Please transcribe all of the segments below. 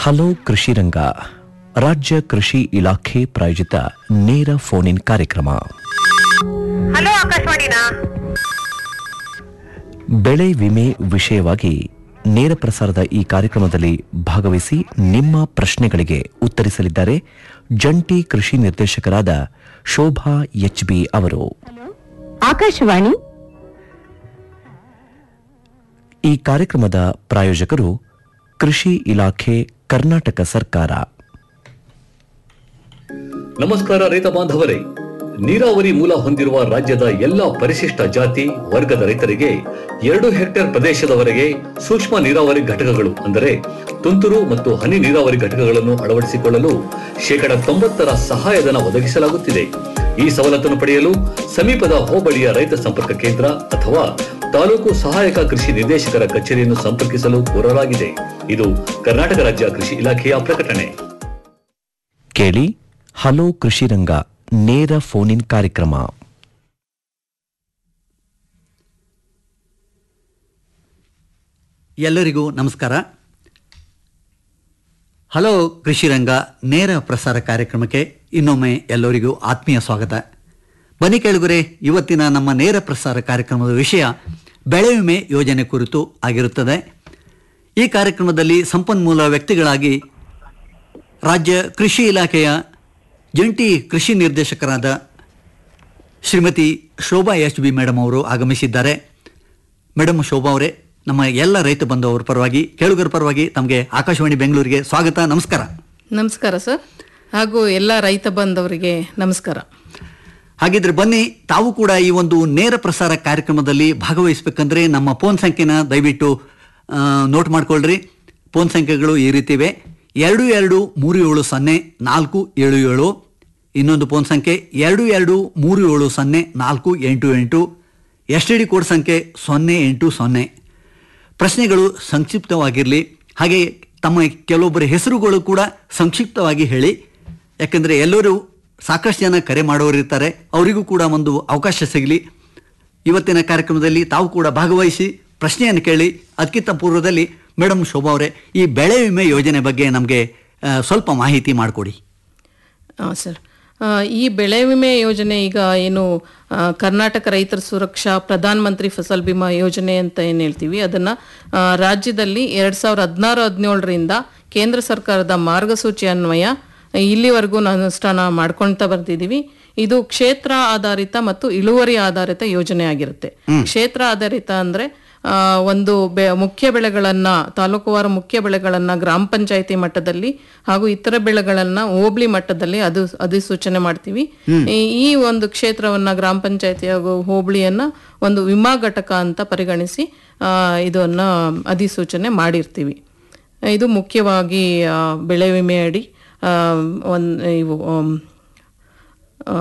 Hello ಕೃಷಿ ರಂಗ ರಾಜ್ಯ ಕೃಷಿ ಇಲಾಖೆ ಪ್ರಾಯೋಜಿತ ನೇರ ಫೋನ್ ಇನ್ ಕಾರ್ಯಕ್ರಮ ಹಲೋ ಆಕಾಶವಾಣಿನಾ ಬೆಳೆ ವಿಮೆ ವಿಷಯವಾಗಿ ನೇರ ಪ್ರಸಾರದ ಈ ಕಾರ್ಯಕ್ರಮದಲ್ಲಿ ಭಾಗವಹಿಸಿ ನಿಮ್ಮ ಪ್ರಶ್ನೆಗಳಿಗೆ ಉತ್ತರಿಸಲಿದ್ದಾರೆ ಜಂಟಿ ಕೃಷಿ ನಿರ್ದೇಶಕರಾದ ಶೋಭಾ ಎಚ್ಬಿ ಅವರು ಆಕಾಶವಾಣಿ ಈ ಕಾರ್ಯಕ್ರಮದ ಪ್ರಾಯೋಜಕರು ಕೃಷಿ ಇಲಾಖೆ ಕರ್ನಾಟಕ ಸರ್ಕಾರ ನಮಸ್ಕಾರ ರೈತ ಬಾಂಧವರೇ ನೀರಾವರಿ ಮೂಲ ಹೊಂದಿರುವ ರಾಜ್ಯದ ಎಲ್ಲಾ ಪರಿಶಿಷ್ಟ ಜಾತಿ ವರ್ಗದ ರೈತರಿಗೆ ಎರಡು ಹೆಕ್ಟೇರ್ ಪ್ರದೇಶದವರೆಗೆ ಸೂಕ್ಷ್ಮ ನೀರಾವರಿ ಘಟಕಗಳು ಅಂದರೆ ತುಂತುರು ಮತ್ತು ಹನಿ ನೀರಾವರಿ ಘಟಕಗಳನ್ನು ಅಳವಡಿಸಿಕೊಳ್ಳಲು ಶೇಕಡ ತೊಂಬತ್ತರ ಸಹಾಯಧನ ಒದಗಿಸಲಾಗುತ್ತಿದೆ ಈ ಸವಲತ್ತನ್ನು ಪಡೆಯಲು ಸಮೀಪದ ಹೋಬಳಿಯ ರೈತ ಸಂಪರ್ಕ ಕೇಂದ್ರ ಅಥವಾ ತಾಲೂಕು ಸಹಾಯಕ ಕೃಷಿ ನಿರ್ದೇಶಕರ ಕಚೇರಿಯನ್ನು ಸಂಪರ್ಕಿಸಲು ಕೋರಲಾಗಿದೆ ಇದು ಕರ್ನಾಟಕ ರಾಜ್ಯ ಕೃಷಿ ಇಲಾಖೆಯ ಪ್ರಕಟಣೆ ಕೇಳಿ ಹಲೋ ಕೃಷಿ ರಂಗ ನೇರ ಫೋನ್ ಇನ್ ಕಾರ್ಯಕ್ರಮ ಎಲ್ಲರಿಗೂ ನಮಸ್ಕಾರ ಹಲೋ ಕೃಷಿರಂಗ ನೇರ ಪ್ರಸಾರ ಕಾರ್ಯಕ್ರಮಕ್ಕೆ ಇನ್ನೊಮ್ಮೆ ಎಲ್ಲರಿಗೂ ಆತ್ಮೀಯ ಸ್ವಾಗತ ಬನ್ನಿ ಕೇಳುಗರೆ ಇವತ್ತಿನ ನಮ್ಮ ನೇರ ಪ್ರಸಾರ ಕಾರ್ಯಕ್ರಮದ ವಿಷಯ ಬೆಳೆ ವಿಮೆ ಯೋಜನೆ ಕುರಿತು ಆಗಿರುತ್ತದೆ ಈ ಕಾರ್ಯಕ್ರಮದಲ್ಲಿ ಸಂಪನ್ಮೂಲ ವ್ಯಕ್ತಿಗಳಾಗಿ ರಾಜ್ಯ ಕೃಷಿ ಇಲಾಖೆಯ ಜಂಟಿ ಕೃಷಿ ನಿರ್ದೇಶಕರಾದ Shrimati Shobha H B madam ಅವರು ಆಗಮಿಸಿದ್ದಾರೆ ಮೇಡಮ್ ಶೋಭಾ ಅವರೇ ನಮ್ಮ ಎಲ್ಲ ರೈತ ಬಂಧುವರ ಪರವಾಗಿ ಕೇಳುಗರ ಪರವಾಗಿ ತಮಗೆ ಆಕಾಶವಾಣಿ ಬೆಂಗಳೂರಿಗೆ ಸ್ವಾಗತ ನಮಸ್ಕಾರ ನಮಸ್ಕಾರ ಸರ್ ಹಾಗೂ ಎಲ್ಲ ರೈತ ಬಾಂಧವರಿಗೆ ನಮಸ್ಕಾರ ಹಾಗಿದ್ರೆ ಬನ್ನಿ ತಾವು ಕೂಡ ಈ ಒಂದು ನೇರ ಪ್ರಸಾರ ಕಾರ್ಯಕ್ರಮದಲ್ಲಿ ಭಾಗವಹಿಸಬೇಕಂದ್ರೆ ನಮ್ಮ ಫೋನ್ ಸಂಖ್ಯೆನ ದಯವಿಟ್ಟು ಆ, ನೋಟ್ ಮಾಡ್ಕೊಳ್ರಿ ಫೋನ್ ಸಂಖ್ಯೆಗಳು ಈ ರೀತಿ ಇವೆ ಎರಡು ಎರಡು ಮೂರು ಏಳು ಸೊನ್ನೆ ನಾಲ್ಕು ಏಳು ಏಳು ಇನ್ನೊಂದು ಫೋನ್ ಸಂಖ್ಯೆ ಎರಡು ಎರಡು ಮೂರು ಏಳು ಸೊನ್ನೆ ನಾಲ್ಕು ಎಂಟು ಎಂಟು ಎಸ್ ಟಿ ಡಿ ಕೋಡ್ ಸಂಖ್ಯೆ ಸೊನ್ನೆ ಎಂಟು ಸೊನ್ನೆ ಪ್ರಶ್ನೆಗಳು ಸಂಕ್ಷಿಪ್ತವಾಗಿರಲಿ ಹಾಗೆ ತಮ್ಮ ಕೆಲವೊಬ್ಬರ ಹೆಸರುಗಳು ಕೂಡ ಸಂಕ್ಷಿಪ್ತವಾಗಿ ಹೇಳಿ ಯಾಕಂದರೆ ಎಲ್ಲರೂ ಸಾಕಷ್ಟು ಜನ ಕರೆ ಮಾಡೋರು ಇರ್ತಾರೆ ಅವರಿಗೂ ಕೂಡ ಒಂದು ಅವಕಾಶ ಸಿಗಲಿ ಇವತ್ತಿನ ಕಾರ್ಯಕ್ರಮದಲ್ಲಿ ತಾವು ಕೂಡ ಭಾಗವಹಿಸಿ ಪ್ರಶ್ನೆಯನ್ನು ಕೇಳಿ ಅದಕ್ಕಿಂತ ಪೂರ್ವದಲ್ಲಿ ಮೇಡಮ್ ಶೋಭಾ ಅವರೇ ಈ ಬೆಳೆ ವಿಮೆ ಯೋಜನೆ ಬಗ್ಗೆ ನಮಗೆ ಸ್ವಲ್ಪ ಮಾಹಿತಿ ಮಾಡಿಕೊಡಿ ಹಾಂ ಸರ್ ಆ, ಈ ಬೆಳೆ ವಿಮೆ ಯೋಜನೆ ಈಗ ಏನು ಆ, ಕರ್ನಾಟಕ ರೈತರ ಸುರಕ್ಷಾ ಪ್ರಧಾನ ಮಂತ್ರಿ ಫಸಲ್ ಬಿಮಾ ಯೋಜನೆ ಅಂತ ಏನು ಹೇಳ್ತೀವಿ ಅದನ್ನು ರಾಜ್ಯದಲ್ಲಿ ಎರಡು ಸಾವಿರದ ಹದಿನಾರು ಹದಿನೇಳರಿಂದ ಕೇಂದ್ರ ಸರ್ಕಾರದ ಮಾರ್ಗಸೂಚಿ ಅನ್ವಯ ಇಲ್ಲಿವರೆಗೂ ನಾವು ಅನುಷ್ಠಾನ ಮಾಡ್ಕೊಳ್ತಾ ಬರ್ತಿದ್ದೀವಿ ಇದು ಕ್ಷೇತ್ರ ಆಧಾರಿತ ಮತ್ತು ಇಳುವರಿ ಆಧಾರಿತ ಯೋಜನೆ ಆಗಿರುತ್ತೆ ಕ್ಷೇತ್ರ ಆಧಾರಿತ ಅಂದರೆ ಆ, ಒಂದು ಬೆ ಮುಖ್ಯ ಬೆಳೆಗಳನ್ನ ತಾಲೂಕುವಾರು ಮುಖ್ಯ ಬೆಳೆಗಳನ್ನ ಗ್ರಾಮ ಪಂಚಾಯತಿ ಮಟ್ಟದಲ್ಲಿ ಹಾಗೂ ಇತರ ಬೆಳೆಗಳನ್ನ ಹೋಬಳಿ ಮಟ್ಟದಲ್ಲಿ ಅದು ಅಧಿಸೂಚನೆ ಮಾಡ್ತೀವಿ ಈ- ಈ ಒಂದು ಕ್ಷೇತ್ರವನ್ನ ಗ್ರಾಮ ಪಂಚಾಯತಿ ಹಾಗೂ ಹೋಬಳಿಯನ್ನ ಒಂದು ವಿಮಾ ಘಟಕ ಅಂತ ಪರಿಗಣಿಸಿ ಆ, ಇದನ್ನ ಅಧಿಸೂಚನೆ ಮಾಡಿರ್ತೀವಿ ಇದು ಮುಖ್ಯವಾಗಿ ಆ, ಬೆಳೆ ವಿಮೆ ಅಡಿ ಆ, ಒಂದ್ ಇವು ಆಮ್, ಆ,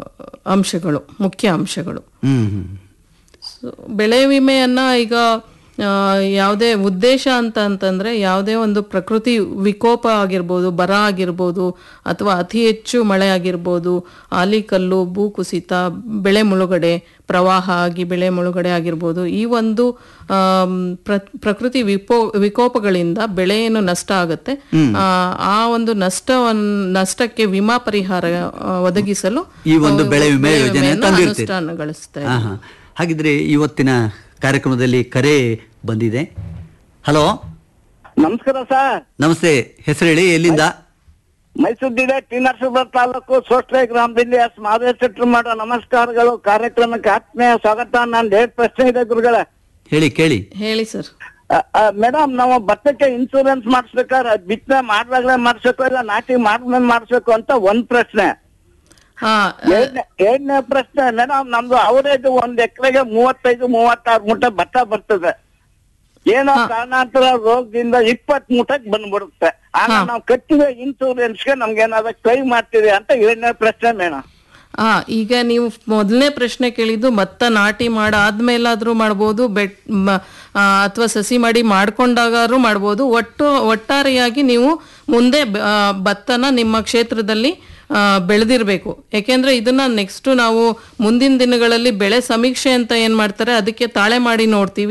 ಅಂಶಗಳು ಮುಖ್ಯ ಅಂಶಗಳು ಹ್ಞೂ ಹ್ಞೂ ಸೊ, ಬೆಳೆ ವಿಮೆಯನ್ನ ಈಗ ಆ, ಯಾವುದೇ ಉದ್ದೇಶ ಅಂತ ಅಂತಂದ್ರೆ ಯಾವುದೇ ಒಂದು ಪ್ರಕೃತಿ ವಿಕೋಪ ಆಗಿರ್ಬೋದು ಬರ ಆಗಿರ್ಬೋದು ಅಥವಾ ಅತಿ ಹೆಚ್ಚು ಮಳೆ ಆಗಿರ್ಬೋದು ಆಲಿಕಲ್ಲು ಭೂಕುಸಿತ ಬೆಳೆ ಮುಳುಗಡೆ ಪ್ರವಾಹ ಆಗಿ ಬೆಳೆ ಮುಳುಗಡೆ ಆಗಿರ್ಬೋದು ಈ ಒಂದು ಆಮ್, ಪ್ರ- ಪ್ರಕೃತಿ ವಿಪೋ ವಿಕೋಪಗಳಿಂದ ಬೆಳೆ ಏನು ನಷ್ಟ ಆಗುತ್ತೆ ಆ, ಆ ಒಂದು ನಷ್ಟವನ್ನು ನಷ್ಟಕ್ಕೆ ವಿಮಾ ಪರಿಹಾರ ಆ, ಒದಗಿಸಲು ಈ ಒಂದು ಆ, ಬೆಳೆ ವಿಮೆ ಯೋಜನೆ ವಿಮೆಯನ್ನ ತಂದಿರ್ತೀರಿ. ಅನುಷ್ಠಾನಗೊಳಿಸ್ತಾ ಹಾಂ ಹಾಂ ಹಾಗಿದ್ರೆ ಇವತ್ತಿನ ಕಾರ್ಯಕ್ರಮದಲ್ಲಿ ಕರೆ ಬಂದಿದೆ ಹಲೋ ನಮಸ್ಕಾರ ಸರ್ ನಮಸ್ತೆ ಹೆಸರು ಹೇಳಿ ಎಲ್ಲಿಂದ ಮೈಸೂರು ಜಿಲ್ಲೆ ಟಿ ನರಸೀಪುರ ತಾಲೂಕು ಸೋಸ್ಟ್ರೆ ಗ್ರಾಮದಿಂದ ಎಸ್ ಮಾದೇಶೆಟ್ರು ಮಾಡೋ ನಮಸ್ಕಾರಗಳು ಕಾರ್ಯಕ್ರಮಕ್ಕೆ ಆತ್ಮೀಯ ಸ್ವಾಗತ ನಾನು ಎರಡು ಪ್ರಶ್ನೆ ಇದೆ ಗುರುಗಳೇ ಹೇಳಿ ಕೇಳಿ ಹೇಳಿ ಸರ್ ಮೇಡಮ್ ನಾವು ಭತ್ತಕ್ಕೆ ಇನ್ಸೂರೆನ್ಸ್ ಮಾಡಿಸ್ಬೇಕಾದ್ರೆ ಬಿತ್ತನೆ ಮಾಡುವಾಗಲೇ ಮಾಡಿಸ್ಬೇಕು ಇಲ್ಲ ನಾಟಿ ಮಾಡಿದ್ಮೇಲೆ ಮಾಡಿಸ್ಬೇಕು ಅಂತ ಒಂದ್ ಪ್ರಶ್ನೆ ಹಾ ಎರಡನೇ ಎರಡನೇ ಪ್ರಶ್ನೆ ಮೇಡಮ್ ನಮ್ದು ಅವರೇಜ್ ಒಂದ್ ಎಕರೆಗೆ ಮೂವತ್ತೈದು ಮೂವತ್ತಾರು ಮೂಟೆ ಭತ್ತ ಬರ್ತದೆ ಏನೋ ಕಾರಣಾಂತರ ರೋಗದಿಂದ ಇಪ್ಪತ್ ಮೂಟಕ್ ಬಂದ್ಬಿಡುತ್ತೆ ಆಗ ನಾವು ಕಟ್ಟಿದ ಇನ್ಸೂರೆನ್ಸ್ಗೆ ನಮ್ಗೆ ಏನಾದ್ರು ಕ್ಲೈಮ್ ಮಾಡ್ತೀವಿ ಅಂತ ಎರಡನೇ ಪ್ರಶ್ನೆ ಮೇಡಮ್ ಹಾ ಈಗ ನೀವು ಮೊದಲನೇ ಪ್ರಶ್ನೆ ಕೇಳಿದ್ದು ಭತ್ತ ನಾಟಿ ಮಾಡಾದ್ಮೇಲಾದ್ರೂ ಮಾಡ್ಬೋದು ಬೆಟ್ ಅಥವಾ ಸಸಿ ಮಾಡಿ ಮಾಡ್ಕೊಂಡಾಗಾದ್ರೂ ಮಾಡ್ಬೋದು ಒಟ್ಟು ಒಟ್ಟಾರೆಯಾಗಿ ನೀವು ಮುಂದೆ ಬ- ಆ, ಭತ್ತನ ನಿಮ್ಮ ಕ್ಷೇತ್ರದಲ್ಲಿ ಆ, ಬೆಳೆದಿರ್ಬೇಕು ಯಾಕೆಂದ್ರೆ ಇದನ್ನ ನೆಕ್ಸ್ಟ್ ನಾವು ಮುಂದಿನ ದಿನಗಳಲ್ಲಿ ಬೆಳೆ ಸಮೀಕ್ಷೆ ಅಂತ ಏನ್ ಮಾಡ್ತಾರೆ ಅದಕ್ಕೆ ತಾಳೆ ಮಾಡಿ ನೋಡ್ತೀವಿ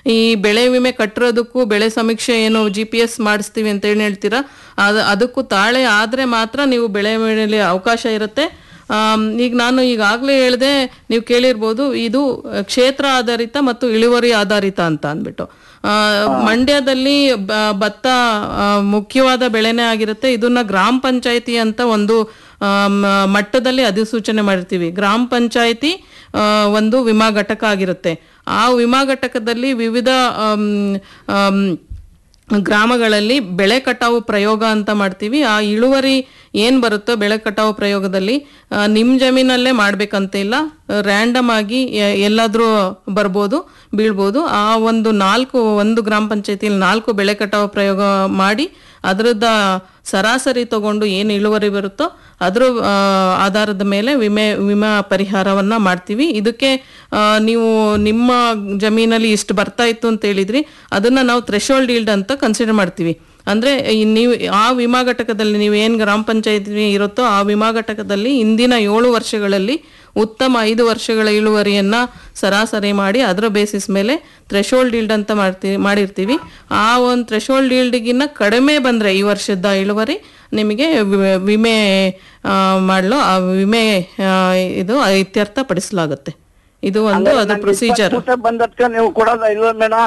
ಈ ಬೆಳೆ ವಿಮೆ ಕಟ್ಟಿರೋದಕ್ಕೂ ಬೆಳೆ ಸಮೀಕ್ಷೆ ಏನು ಜಿ ಪಿ ಎಸ್ ಮಾಡಿಸ್ತೀವಿ ಅಂತ ಏನು ಹೇಳ್ತೀರಾ ಅದು ಅದಕ್ಕೂ ತಾಳೆ ಆದರೆ ಮಾತ್ರ ನೀವು ಬೆಳೆ ವಿಮೆಯಲ್ಲಿ ಅವಕಾಶ ಇರುತ್ತೆ ಆಮ್, ಈಗ ನಾನು ಈಗಾಗಲೇ ಹೇಳಿದೆ ನೀವು ಕೇಳಿರ್ಬೋದು ಇದು ಕ್ಷೇತ್ರ ಆಧಾರಿತ ಮತ್ತು ಇಳುವರಿ ಆಧಾರಿತ ಅಂತ ಅಂದ್ಬಿಟ್ಟು ಆ, ಮಂಡ್ಯದಲ್ಲಿ ಬ- ಭತ್ತ ಆ, ಮುಖ್ಯವಾದ ಬೆಳೆನೇ ಆಗಿರುತ್ತೆ ಇದನ್ನ ಗ್ರಾಮ ಪಂಚಾಯತಿ ಅಂತ ಒಂದು ಆಮ್, ಮಟ್ಟದಲ್ಲಿ ಅಧಿಸೂಚನೆ ಮಾಡಿರ್ತೀವಿ ಗ್ರಾಮ ಪಂಚಾಯತಿ ಆ, ಒಂದು ವಿಮಾ ಘಟಕ ಆಗಿರುತ್ತೆ ಆ ವಿಮಾ ಘಟಕದಲ್ಲಿ ವಿವಿಧ ಆಮ್, ಆಮ್, ಗ್ರಾಮಗಳಲ್ಲಿ ಬೆಳೆ ಕಟಾವು ಪ್ರಯೋಗ ಅಂತ ಮಾಡ್ತೀವಿ ಆ ಇಳುವರಿ ಏನು ಬರುತ್ತೋ ಬೆಳೆ ಕಟಾವು ಪ್ರಯೋಗದಲ್ಲಿ ಆ, ನಿಮ್ಮ ಜಮೀನಲ್ಲೇ ಮಾಡ್ಬೇಕಂತ ಇಲ್ಲ ರ್ಯಾಂಡಮ್ ಆಗಿ ಎ- ಎಲ್ಲಾದ್ರೂ ಬರ್ಬೋದು ಬೀಳ್ಬೋದು ಆ ಒಂದು ನಾಲ್ಕು ಒಂದು ಗ್ರಾಮ ಪಂಚಾಯತಿಯಲ್ಲಿ ನಾಲ್ಕು ಬೆಳೆ ಕಟಾವು ಪ್ರಯೋಗ ಮಾಡಿ ಅದರದ ಸರಾಸರಿ ತಗೊಂಡು ಏನು ಇಳುವರಿ ಬರುತ್ತೋ ಅದರ ಆ, ಆಧಾರದ ಮೇಲೆ ವಿಮೆ ವಿಮಾ ಪರಿಹಾರವನ್ನ ಮಾಡ್ತೀವಿ ಇದಕ್ಕೆ ಆ, ನೀವು ನಿಮ್ಮ ಜಮೀನಲ್ಲಿ ಇಷ್ಟು ಬರ್ತಾ ಇತ್ತು ಅಂತ ಹೇಳಿದ್ರಿ ಅದನ್ನ ನಾವು ಥ್ರೆಶೋಲ್ಡ್ ಈಲ್ಡ್ ಅಂತ ಕನ್ಸಿಡರ್ ಮಾಡ್ತೀವಿ ಅಂದ್ರೆ ಈ ನೀವು ಆ ವಿಮಾ ಘಟಕದಲ್ಲಿ ನೀವು ಏನು ಗ್ರಾಮ ಪಂಚಾಯತಿ ಇರುತ್ತೋ ಆ ವಿಮಾ ಘಟಕದಲ್ಲಿ ಇಂದಿನ ಏಳು ವರ್ಷಗಳಲ್ಲಿ ಉತ್ತಮ ಐದು ವರ್ಷಗಳ ಇಳುವರಿಯನ್ನ ಸರಾಸರಿ ಮಾಡಿ ಅದರ ಬೇಸಿಸ್ ಮೇಲೆ ಥ್ರೆಶೋಲ್ಡ್ ಈಲ್ಡ್ ಅಂತ ಮಾಡ್ತೀವಿ ಮಾಡಿರ್ತೀವಿ ಆ ಒಂದು ಥ್ರೆಶೋಲ್ಡ್ ಈಲ್ಡ್ಗಿನ್ನ ಕಡಿಮೆ ಬಂದ್ರೆ ಈ ವರ್ಷದ ಇಳುವರಿ ನಿಮಗೆ ವಿ- ವಿಮೆ ಆ, ಮಾಡಲು ಆ ವಿಮೆ ಆ, ಇದು ಇತ್ಯರ್ಥ ಪಡಿಸಲಾಗುತ್ತೆ ಇದು ಒಂದು ಅದು ಪ್ರೊಸೀಜರ್ ಮೂಟೆ ಬಂದದ್ಕ ನೀವು ಕೊಡೋದ ಇಲ್ವ ಮೇಡಮ್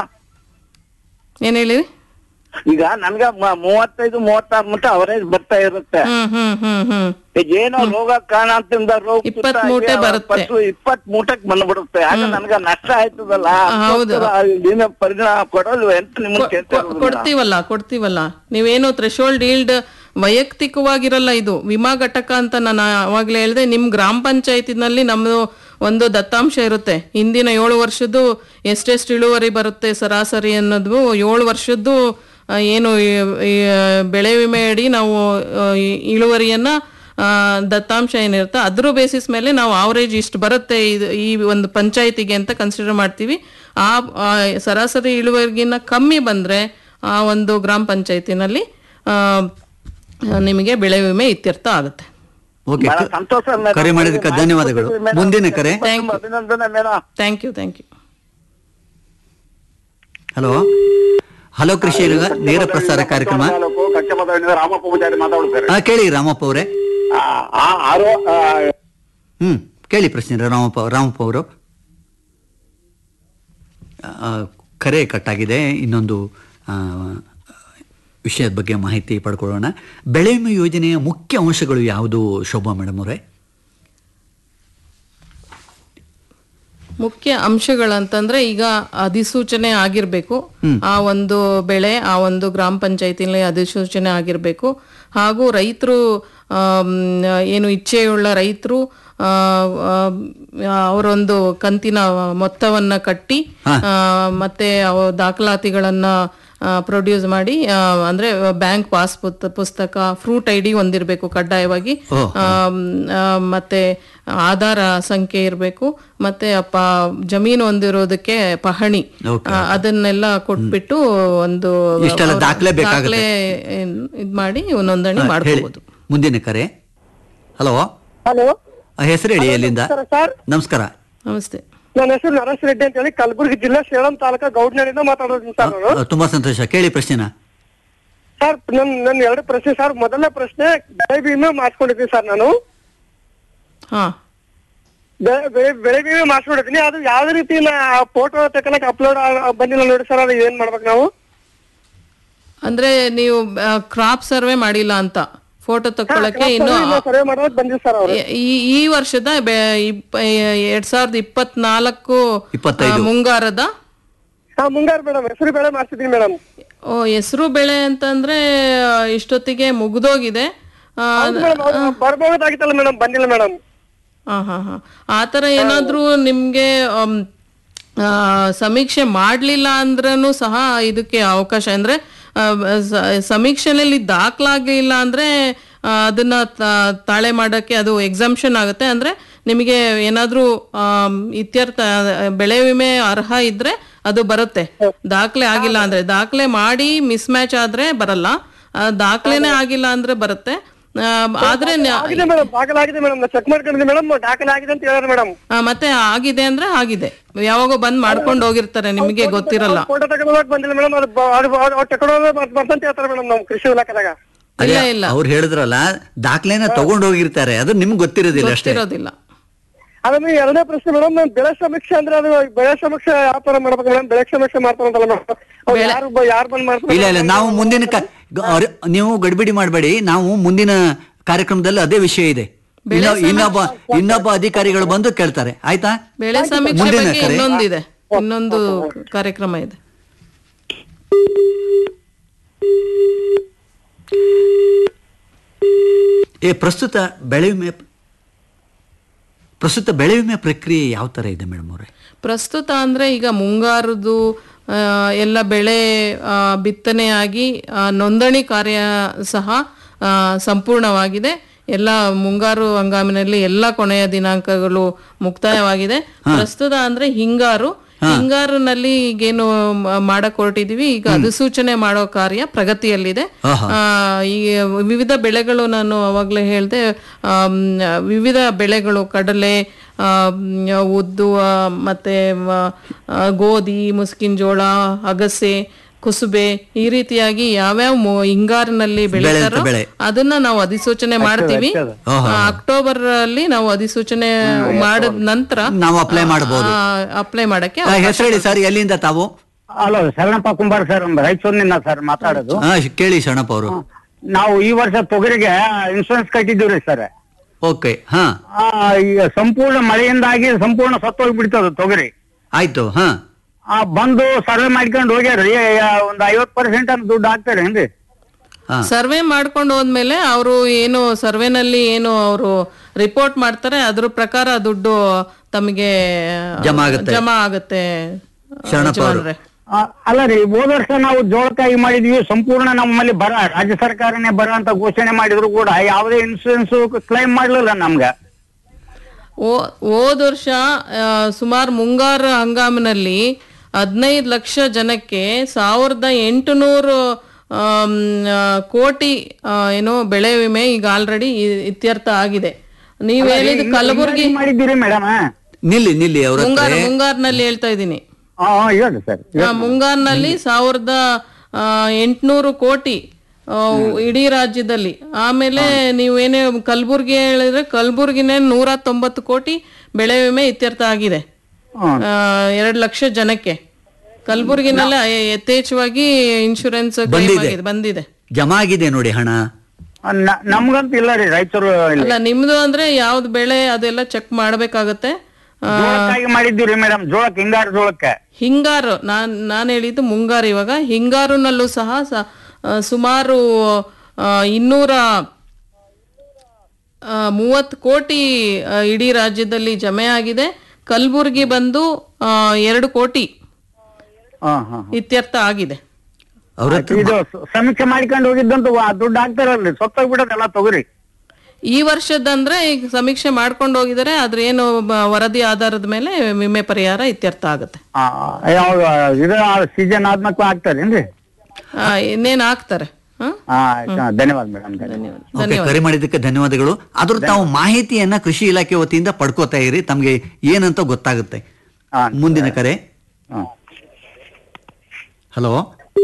ಏನ್ ಹೇಳಿರಿ ಈಗ ನನ್ಗ ಮ- ಮೂವತ್ತೈದು ಮೂವತ್ತಾರು ಮೂಟೆ ಅವರೇಜ್ ಬರ್ತಾ ಇರುತ್ತೆ ಹ್ಮ್ ಹ್ಮ್ ಹ್ಮ್ ಹ್ಮ್ ಈಗ ಏನೋ ರೋಗ ಕಾರಣದಿಂದ ರೋಗ ಇಪ್ಪತ್ತ್ ಮೂಟೆ ಬರುತ್ತೆ. ಇಪ್ಪತ್ ಮೂಟಕ್ ಬಂದ್ಬಿಡುತ್ತೆ ಆಗ ನನ್ಗ ನಷ್ಟ ಆಯ್ತದಲ್ಲ ಹೌದು. ಅದಕ್ಕೋಸ್ಕರ ಆ ವಿಮೆ ಪರಿಣಾಮ ಕೊಡಲ್ವ ಅಂತ ನಿಮ್ಗೆ ಕೇಳ್ತಾ ಕೊ- ಇರೋದು ಮೇಡಮ್. ಕೊಡ್ತೀವಲ್ಲ ಕೊಡ್ತೀವಲ್ಲ ನೀವೇನು ಥ್ರೆಶೋಲ್ಡ್ ಈಲ್ಡ್ ವೈಯಕ್ತಿಕವಾಗಿರಲ್ಲ ಇದು ವಿಮಾ ಘಟಕ ಅಂತ ನಾನು ಅವಾಗಲೇ ಹೇಳಿದೆ ನಿಮ್ ಗ್ರಾಮ ಪಂಚಾಯತಿನಲ್ಲಿ ನಮ್ದು ಒಂದು ದತ್ತಾಂಶ ಇರುತ್ತೆ ಹಿಂದಿನ ಏಳು ವರ್ಷದ್ದು ಎಷ್ಟೆಷ್ಟು ಇಳುವರಿ ಬರುತ್ತೆ ಸರಾಸರಿ ಅನ್ನೋದು ಏಳು ವರ್ಷದ್ದು ಆ, ಏನು ಈ- ಈ ಬೆಳೆ ವಿಮೆ ಅಡಿ ನಾವು ಆ, ಈ ಇಳುವರಿಯನ್ನ ಆ, ದತ್ತಾಂಶ ಏನಿರುತ್ತೆ ಅದ್ರ ಬೇಸಿಸ್ ಮೇಲೆ ನಾವು ಆವರೇಜ್ ಇಷ್ಟು ಬರುತ್ತೆ ಇದು ಈ ಒಂದು ಪಂಚಾಯತಿಗೆ ಅಂತ ಕನ್ಸಿಡರ್ ಮಾಡ್ತೀವಿ ಆ ಆ ಸರಾಸರಿ ಇಳುವರಿಗಿನ್ನ ಕಮ್ಮಿ ಬಂದ್ರೆ ಆ ಒಂದು ಗ್ರಾಮ ಪಂಚಾಯತಿನಲ್ಲಿ ಆ, ನಿಮಗೆ ಬೆಳೆ ವಿಮೆ ಇತ್ಯರ್ಥ ಆಗುತ್ತೆ ಓಕೆ ಬಹಳ ಸಂತೋಷ ಮೇಡಮ್. ಕರೆ ಮಾಡಿದ್ದಕ್ಕೆ ಧನ್ಯವಾದಗಳು ಮೇಡಮ್, ಮುಂದಿನ ಕರೆ ತುಂಬ ಅಭಿನಂದನೆ madam thank you thank you hello hello ಕೃಷಿ ರಂಗ ನೇರ ಪ್ರಸಾರ ಕಾರ್ಯಕ್ರಮ ತಾಲೂಕು ಕಚ್ಚಮತದಿಂದ ರಾಮಪ್ಪ ಪೂಜಾರಿ ಮಾತಾಡುತ್ತಾರೆ ಹಾ ಕೇಳಿ ರಾಮಪ್ಪ ಅವರೇ ಆ, ಆ ಆರೋ ಆ, ಹ್ಮ್ ಕೇಳಿ ಪ್ರಶ್ನೆ ರಾಮಪ್ಪ ರಾಮಪ್ಪ ಅವರು ಆ, ಕರೆ ಕಟ್ಟಾಗಿದೆ ಇನ್ನೊಂದು ಆ, ವಿಷಯದ ಬಗ್ಗೆ ಮಾಹಿತಿ ಪಡ್ಕೊಳ್ಳೋಣ ಬೆಳೆ ವಿಮೆ ಯೋಜನೆಯ ಮುಖ್ಯ ಅಂಶಗಳು ಯಾವುದು ಶೋಭಾ ಮೇಡಮ್ ಅವರೇ ಮುಖ್ಯ ಅಂಶಗಳಂತಂದ್ರೆ ಈಗ ಅಧಿಸೂಚನೆ ಆಗಿರ್ಬೇಕು ಆ ಒಂದು ಬೆಳೆ ಆ ಒಂದು ಗ್ರಾಮ ಪಂಚಾಯತಿನಲ್ಲಿ ಅಧಿಸೂಚನೆ ಆಗಿರ್ಬೇಕು ಹಾಗೂ ರೈತರು ಏನು ಇಚ್ಛೆಯುಳ್ಳ ರೈತರು ಅವರೊಂದು ಕಂತಿನ ಮೊತ್ತವನ್ನ ಕಟ್ಟಿ ಆ, ಮತ್ತೆ ಅವ ದಾಖಲಾತಿಗಳನ್ನ ಪ್ರೊಡ್ಯೂಸ್ ಮಾಡಿ ಆ, ಅಂದ್ರೆ ಬ್ಯಾಂಕ್ ಪಾಸ್ ಪುಸ್ತಕ ಫ್ರೂಟ್ ಐ ಡಿ ಹೊಂದಿರಬೇಕು ಕಡ್ಡಾಯವಾಗಿ ಆಮ್, ಆ, ಮತ್ತೆ ಆಧಾರ ಸಂಖ್ಯೆ ಇರಬೇಕು ಮತ್ತೆ ಅಪ್ಪ ಜಮೀನು ಹೊಂದಿರೋದಕ್ಕೆ ಪಹಣಿ Okay, ಆ, ಅದನ್ನೆಲ್ಲ ಕೊಟ್ಬಿಟ್ಟು ಒಂದು ಇಷ್ಟೆಲ್ಲ ಅವ್ರ ದಾಖಲೆ ಬೇಕಾಗುತ್ತೆ. ದಾಖಲೆ ಏನ್ ಇದ್ ಮಾಡಿ ನೋಂದಣಿ ಹಾ, ಹೇಳಿ ಮಾಡ್ಕೋಬಹುದು ಮುಂದಿನ ಕರೆ ಹಲೋ ಹಲೋ ಹೆಸರು ಹೇಳಿ ಎಲ್ಲಿಂದ ಸರ್ ನಮಸ್ಕಾರ ನಮಸ್ತೆ ನನ್ನ ಹೆಸರು ನರೇಶ್ ರೆಡ್ಡಿ ಅಂತ ಹೇಳಿ ಕಲಬುರಗಿ ಜಿಲ್ಲೆ ಸೇಳಂ ತಾಲೂಕಾ ಗೌಡ್ನಳ್ಳಿಯಿಂದ ಮಾತಾಡೋದು ಸರ್ ನಾನು ಆ, ತುಂಬಾ ಸಂತೋಷ ಕೇಳಿ ಪ್ರಶ್ನೆನ ಸರ್ ನನ್ ನನ್ನ ಎರಡು ಪ್ರಶ್ನೆ ಸರ್ ಮೊದಲನೇ ಪ್ರಶ್ನೆ ಬೆಳೆ ವಿಮೆ ಮಾಡಿಸ್ಕೊಂಡಿದ್ದೀನಿ ಸರ್ ನಾನು ಹಾ ಬೆ- ಬೆಳೆ- ಬೆಳೆ ವಿಮೆ ಮಾಡಿಸ್ಕೊಂಡಿದ್ದೀನಿ ಅದು ಯಾವ ರೀತಿ ಫೋಟೋ ತಗೊಳಕ್ ಅಪ್ಲೋಡ್ ಬಂದಿಲ್ಲ ನೋಡಿ ಸರ್ ಅದು ಏನ್ ಮಾಡ್ಬೇಕು ನಾವು ಅಂದ್ರೆ ನೀವು ಕ್ರಾಪ್ ಸರ್ವೆ ಮಾಡಿಲ್ಲ ಅಂತ ಫೋಟೋ ತಕ್ಕೊಳ್ಳಕ್ಕೆ ಇನ್ನು ಸರ್ವೆ ಮಾಡೋದು ಬಂದಿಲ್ಲ ಸರ್ ಅವರು ಈ ಈ ವರ್ಷದ ಬೆ- ಇಪ್ಪ- ಎರಡ್ ಸಾವಿರದ ಇಪ್ಪತ್ನಾಲ್ಕು ಇಪ್ಪತ್ತೈದು. ಆ, ಮುಂಗಾರದ ಹಾ ಮುಂಗಾರು ಮೇಡಮ್ ಹೆಸರು ಬೆಳೆ ಮಾಡ್ಸಿದೀನಿ ಮೇಡಮ್ ಓ ಹೆಸರು ಬೆಳೆ ಅಂತಂದ್ರೆ ಆ, ಇಷ್ಟೊತ್ತಿಗೆ ಮುಗ್ದೋಗಿದೆ ಆ, ಮೇಡಮ್ ಬರ್ಬಹುದಾಗಿತ್ತಲ್ಲ ಮೇಡಮ್ ಬಂದಿಲ್ಲ ಮೇಡಮ್ ಹಾ ಹಾ ಹಾ ಆ ಥರ ಏನಾದ್ರೂ ನಿಮ್ಗೆ ಆಮ್, ಆ, ಸಮೀಕ್ಷೆ ಮಾಡ್ಲಿಲ್ಲ ಅಂದ್ರೂ ಸಹ ಇದಕ್ಕೆ ಅವಕಾಶ ಅಂದ್ರೆ ಆ, ಸ- ಸಮೀಕ್ಷೆನಲ್ಲಿ ದಾಖಲಾಗ್ಲಿಲ್ಲ ಅಂದ್ರೆ ಆ, ಅದನ್ನ ತ- ತಾಳೆ ಮಾಡಕ್ಕೆ ಅದು ಎಕ್ಸಾಮ್ಷನ್ ಆಗುತ್ತೆ ಅಂದ್ರೆ ನಿಮಗೆ ಏನಾದ್ರೂ ಆಮ್, ಇತ್ಯರ್ಥ ಬೆಳೆ ವಿಮೆ ಅರ್ಹ ಇದ್ರೆ ಅದು ಬರುತ್ತೆ ದಾಖಲೆ ಆಗಿಲ್ಲ ಅಂದ್ರೆ ದಾಖಲೆ ಮಾಡಿ ಮಿಸ್ ಮ್ಯಾಚ್ ಆದ್ರೆ ಬರಲ್ಲ ಆ, ದಾಖಲೆನೇ ಆಗಿಲ್ಲ ಅಂದ್ರೆ ಬರುತ್ತೆ ಆ, ಆದ್ರೆ ನ- ಆಗಿದೆ ಮೇಡಮ್ ದಾಖಲೆ ಆಗಿದೆ ಮೇಡಮ್ ಚೆಕ್ ಮಾಡ್ಕೊಂಡಿದ್ದೆ ಮೇಡಮ್ ದಾಖಲೆ ಆಗಿದೆ ಅಂತ ಹೇಳಿದ್ರೆ ಮೇಡಮ್ ಆ, ಮತ್ತೆ ಆಗಿದೆ ಅಂದ್ರೆ ಆಗಿದೆ ಯಾವಾಗೋ ಬಂದ್ ಮಾಡ್ಕೊಂಡು ಹೋಗಿರ್ತಾರೆ ನಿಮಗೆ ಗೊತ್ತಿರಲ್ಲ ಫೋಟೋ ತಗೊಂಡೋಗಕ್ ಬಂದಿಲ್ಲ ಮೇಡಮ್ ಅದು ಬ- ಅದು ಅದು ತಗೊಂಡೋಗ ಬರ್ತಂತ ಹೇಳ್ತಾರೆ ಮೇಡಮ್ ನಮ್ ಕೃಷಿ ಇಲಾಖೆದಾಗ ಅದೇ ಇಲ್ಲ ಇಲ್ಲ ಅವ್ರು ಹೇಳಿದ್ರಲ್ಲ ದಾಖಲೆನ ತಗೊಂಡು ಹೋಗಿರ್ತಾರೆ ಅದು ನಿಮ್ಗೆ ಗೊತ್ತಿರೋದಿಲ್ಲ ಅಷ್ಟೇ ಗೊತ್ತಿರೋದಿಲ್ಲ ಆಮೇಲೆ ಎರಡನೇ ಪ್ರಶ್ನೆ ಮೇಡಮ್ ಬೆಳೆ ಸಮೀಕ್ಷೆ ಅಂದ್ರೆ ಅದು ಬೆಳೆ ಸಮೀಕ್ಷೆ ಯಾವ ತರ ಮಾಡ್ಬೇಕು ಮೇಡಮ್ ಬೆಳೆ ಸಮೀಕ್ಷೆ ಮಾಡ್ತಾರಂತಲ್ಲ ಮೇಡಮ್ ಯಾರು ಬ- ಯಾರು ಬಂದ್ ಮಾಡ್ತಾರೆ ಇಲ್ಲ ಇಲ್ಲ ನಾವು ಮುಂದಿನ ಕ- ಗ- ಅವ್ರ- ನೀವು ಗಡಿಬಿಡಿ ಮಾಡಬೇಡಿ ನಾವು ಮುಂದಿನ ಕಾರ್ಯಕ್ರಮದಲ್ಲಿ ಅದೇ ವಿಷಯ ಇದೆ ಇನ್ನ- ಇನ್ನೊಬ್ಬ ಇನ್ನೊಬ್ಬ ಅಧಿಕಾರಿಗಳು ಬಂದು ಕೇಳ್ತಾರೆ ಆಯ್ತಾ ಬೆಳೆ ಸಮೀಕ್ಷೆ ಮುಂದಿನ ಬಗ್ಗೆ ಕರೆ. ಇನ್ನೊಂದಿದೆ ಇನ್ನೊಂದು ಕಾರ್ಯಕ್ರಮ ಇದೆ ಏ ಪ್ರಸ್ತುತ ಬೆಳೆ ವಿಮೆ ಪ್ರಸ್ತುತ ಬೆಳೆ ವಿಮೆ ಪ್ರಕ್ರಿಯೆ ಯಾವ ತರ ಇದೆ ಮೇಡಮ್ ಅವರೇ ಪ್ರಸ್ತುತ ಅಂದ್ರೆ ಈಗ ಮುಂಗಾರದ್ದು ಆ, ಎಲ್ಲ ಬೆಳೆ ಆ, ಬಿತ್ತನೆಯಾಗಿ ಆ, ನೋಂದಣಿ ಕಾರ್ಯ ಸಹ ಆ, ಸಂಪೂರ್ಣವಾಗಿದೆ ಎಲ್ಲ ಮುಂಗಾರು ಹಂಗಾಮಿನಲ್ಲಿ ಎಲ್ಲ ಕೊನೆಯ ದಿನಾಂಕಗಳು ಮುಕ್ತಾಯವಾಗಿದೆ ಪ್ರಸ್ತುತ ಅಂದ್ರೆ ಹಿಂಗಾರು ಹಿಂಗಾರಿನಲ್ಲಿ ಈಗೇನು ಮ- ಮಾಡಕ್ ಹೊರಟಿದೀವಿ ಈಗ ಅಧಿಸೂಚನೆ ಮಾಡೋ ಕಾರ್ಯ ಪ್ರಗತಿಯಲ್ಲಿದೆ ಆ, ಈ ವಿವಿಧ ಬೆಳೆಗಳು ನಾನು ಅವಾಗಲೇ ಹೇಳಿದೆ ವಿವಿಧ ಬೆಳೆಗಳು ಕಡಲೆ ಆ, ಮ್, ಉದ್ದು ಆ, ಮತ್ತೆ ಮ- ಆ, ಗೋಧಿ ಮುಸ್ಕಿನ ಜೋಳ ಅಗಸೆ ಕುಸುಬೆ ಈ ರೀತಿಯಾಗಿ ಯಾವ್ಯಾವ ಮು- ಹಿಂಗಾರಿನಲ್ಲಿ ಬೆಳೀತಾರೋ ಬೆಳೆ. ಅದನ್ನ ನಾವು ಅಧಿಸೂಚನೆ ಮಾಡ್ತೀವಿ ಆ, ಅಕ್ಟೋಬರ್ ಅಲ್ಲಿ ನಾವು ಅಧಿಸೂಚನೆ ಮಾಡಿದ ನಂತರ ನಾವು apply ಮಾಡ್ಬೋದು. ಅಪ್ಲೈ ಮಾಡಕ್ಕೆ ಆ, ಹೆಸರು ಹೇಳಿ ಸರ್ ಎಲ್ಲಿಂದ ತಾವು ಹಲೋ ಶರಣಪ್ಪ ಕುಂಬಾರ್ ಸರ್ ರಾಯಚೂರಿನಿಂದ ಸರ್ ಮಾತಾಡೋದು ಹಾ ಕೇಳಿ ಶರಣಪ್ಪ ಅವರು ನಾವು ಈ ವರ್ಷ ತೊಗರಿಗೆ ಇನ್ಶೂರೆನ್ಸ್ ಕಟ್ಟಿದ್ದೀವ್ರಿ ಸರ್ ಓಕೆ ಹಾ ಈಗ ಸಂಪೂರ್ಣ ಮಳೆಯಿಂದಾಗಿ ಸಂಪೂರ್ಣ ಸತ್ತೋಗ್ಬಿಡ್ತದ ತೊಗರಿ ಆಯ್ತು ಹಾ ಆ ಬಂದು ಸರ್ವೆ ಮಾಡ್ಕೊಂಡು ಹೋಗ್ಯಾರ್ರಿ ಒಂದ್ ಐವತ್ ಪರ್ಸೆಂಟ್ ಅಂತ ದುಡ್ಡು ಹಾಕ್ತಾರೇನ್ರಿ ಹಾ ಸರ್ವೆ ಮಾಡ್ಕೊಂಡು ಹೋದ್ಮೇಲೆ ಅವರು ಏನು ಸರ್ವೆನಲ್ಲಿ ಏನು ಅವರು ರಿಪೋರ್ಟ್ ಮಾಡ್ತಾರೆ ಅದ್ರ ಪ್ರಕಾರ ದುಡ್ಡು ತಮಗೆ ಜಮಾ ಆಗುತ್ತೆ. ಜಮಾ ಆಗುತ್ತೆ ಶರಣಪ್ಪ ಅವರು. ಯಜಮಾನ್ರೆ. ಆ, ಅಲ್ಲ ರೀ ಹೋದ ವರ್ಷ ನಾವು ಜೋಳಕಾಯಿ ಮಾಡಿದ್ವಿ ಸಂಪೂರ್ಣ ನಮ್ಮಲ್ಲಿ ಬರ ರಾಜ್ಯ ಸರ್ಕಾರನೇ ಬರ ಅಂತ ಘೋಷಣೆ ಮಾಡಿದ್ರು ಕೂಡ ಯಾವುದೇ ಇನ್ಸೂರೆನ್ಸ್ ಕ್ಲೈಮ್ ಮಾಡ್ಲಿಲ್ಲ ನಮ್ಗೆ ಓ- ಹೋದ್ ವರ್ಷ ಸುಮಾರು ಮುಂಗಾರು ಹಂಗಾಮಿನಲ್ಲಿ ಹದಿನೈದು ಲಕ್ಷ ಜನಕ್ಕೆ ಸಾವಿರದ ಎಂಟುನೂರು ಆಮ್, ಆ, ಕೋಟಿ ಆ, ಏನು ಬೆಳೆ ವಿಮೆ ಈಗ ಆಲ್ರೆಡಿ ಇತ್ಯರ್ಥ ಆಗಿದೆ ನೀವ್ ಹೇಳಿದ ಕಲಬುರ್ಗಿ ಮಾಡಿದ್ದೀರಿ ಮೇಡಮ್ ನಿಲ್ಲಿ ನಿಲ್ಲಿ ಅವ್ರ ಹತ್ರ ಮುಂಗಾರು ಮುಂಗಾರಿನಲ್ಲಿ ಹೇಳ್ತಾ ಇದ್ದೀನಿ ಹಾ ಹೇಳಿ ಸರ್ ಆ, ಮುಂಗಾರಿನಲ್ಲಿ ಸಾವಿರದ ಆ, ಎಂಟ್ನೂರು ಕೋಟಿ ಆ, ಇಡೀ ರಾಜ್ಯದಲ್ಲಿ ಆಮೇಲೆ ನೀವೇನೇ ಕಲಬುರ್ಗಿ ಹೇಳಿದ್ರೆ ಕಲಬುರ್ಗಿನೇ ನೂರ ತೊಂಬತ್ತು ಕೋಟಿ ಬೆಳೆ ವಿಮೆ ಇತ್ಯರ್ಥ ಆಗಿದೆ ಆ, ಎರಡ್ ಲಕ್ಷ ಜನಕ್ಕೆ ಕಲಬುರ್ಗಿನಲ್ಲೇ ಯಥೇಚ್ಛವಾಗಿ ಇನ್ಶೂರೆನ್ಸ್ ಕ್ಲೈಮ್ ಆಗಿದೆ ಬಂದಿದೆ ಜಮಾ ಆಗಿದೆ ನೋಡಿ ಹಣ ನ- ನಮ್ಗಂತ ಇಲ್ಲ ರೀ ರಾಯಚೂರು ಇಲ್ಲಿ ಅಲ್ಲ ನಿಮ್ದು ಅಂದ್ರೆ ಯಾವ್ದು ಬೆಳೆ ಅದೆಲ್ಲ ಚೆಕ್ ಮಾಡ್ಬೇಕಾಗತ್ತೆ ಆ, ಜೋಳಕ್ಕಾಗಿ ಮಾಡಿದ್ದೀವಿ ಮೇಡಮ್ ಜೋಳಕ್ಕೆ ಹಿಂಗಾರು ಜೋಳಕ್ಕೆ ಹಿಂಗಾರು ನಾನ್ ನಾನು ಹೇಳಿದ್ದು ಮುಂಗಾರು ಇವಾಗ ಹಿಂಗಾರುನಲ್ಲೂ ಸಹ ಸ- ಆ, ಸುಮಾರು ಆ, ಇನ್ನೂರ ಮೂವತ್ತು ಕೋಟಿ ಆ, ಇಡೀ ರಾಜ್ಯದಲ್ಲಿ ಜಮೆ ಆಗಿದೆ ಕಲಬುರ್ಗಿ ಬಂದು ಆ, ಎರಡು ಕೋಟಿ ಹಾ ಹಾ ಇತ್ಯರ್ಥ ಆಗಿದೆ ಅವ್ರ ಹತ್ರ ಇದು ಸ- ಸಮೀಕ್ಷೆ ಮಾಡ್ಕೊಂಡು ಹೋಗಿದ್ದಂತ ವಾ- ದುಡ್ಡು ಹಾಕ್ತಾರಲ್ರಿ ಸತ್ತೋಗ್ಬಿಡೋದೆಲ್ಲ ತೊಗರಿ ಈ ವರ್ಷದಂದ್ರೆ ಈಗ ಸಮೀಕ್ಷೆ ಮಾಡ್ಕೊಂಡು ಹೋಗಿದ್ದಾರೆ ಅದ್ರ ಏನು ಬ- ವರದಿ ಆಧಾರದ ಮೇಲೆ ವಿಮೆ ಪರಿಹಾರ ಇತ್ಯರ್ಥ ಆಗುತ್ತೆ ಆ, ಯಾವಾಗ ಇದು ಸೀಸನ್ ಆದ್ಮೇಲೆ ಹಾಕ್ತಾರೇನ್ರಿ ಆ, ಇನ್ನೇನ್ ಹಾಕ್ತಾರೆ ಹ? ಹಾ ಆಯ್ತು. ಹಾ, ಧನ್ಯವಾದ ಮೇಡಮ್ ಧನ್ಯವಾದ ಓಕೆ ಕರೆ ಮಾಡಿದ್ದಕ್ಕೆ ಧನ್ಯವಾದಗಳು ಆದ್ರೂ ತಾವು ಮಾಹಿತಿಯನ್ನ ಕೃಷಿ ಇಲಾಖೆ ವತಿಯಿಂದ ಪಡ್ಕೋತಾ ಇರಿ ತಮ್ಗೆ ಏನಂತ ಗೊತ್ತಾಗುತ್ತೆ ಹಾ. ಮುಂದಿನ ಕರೆ ಹಾ ಹಲೋ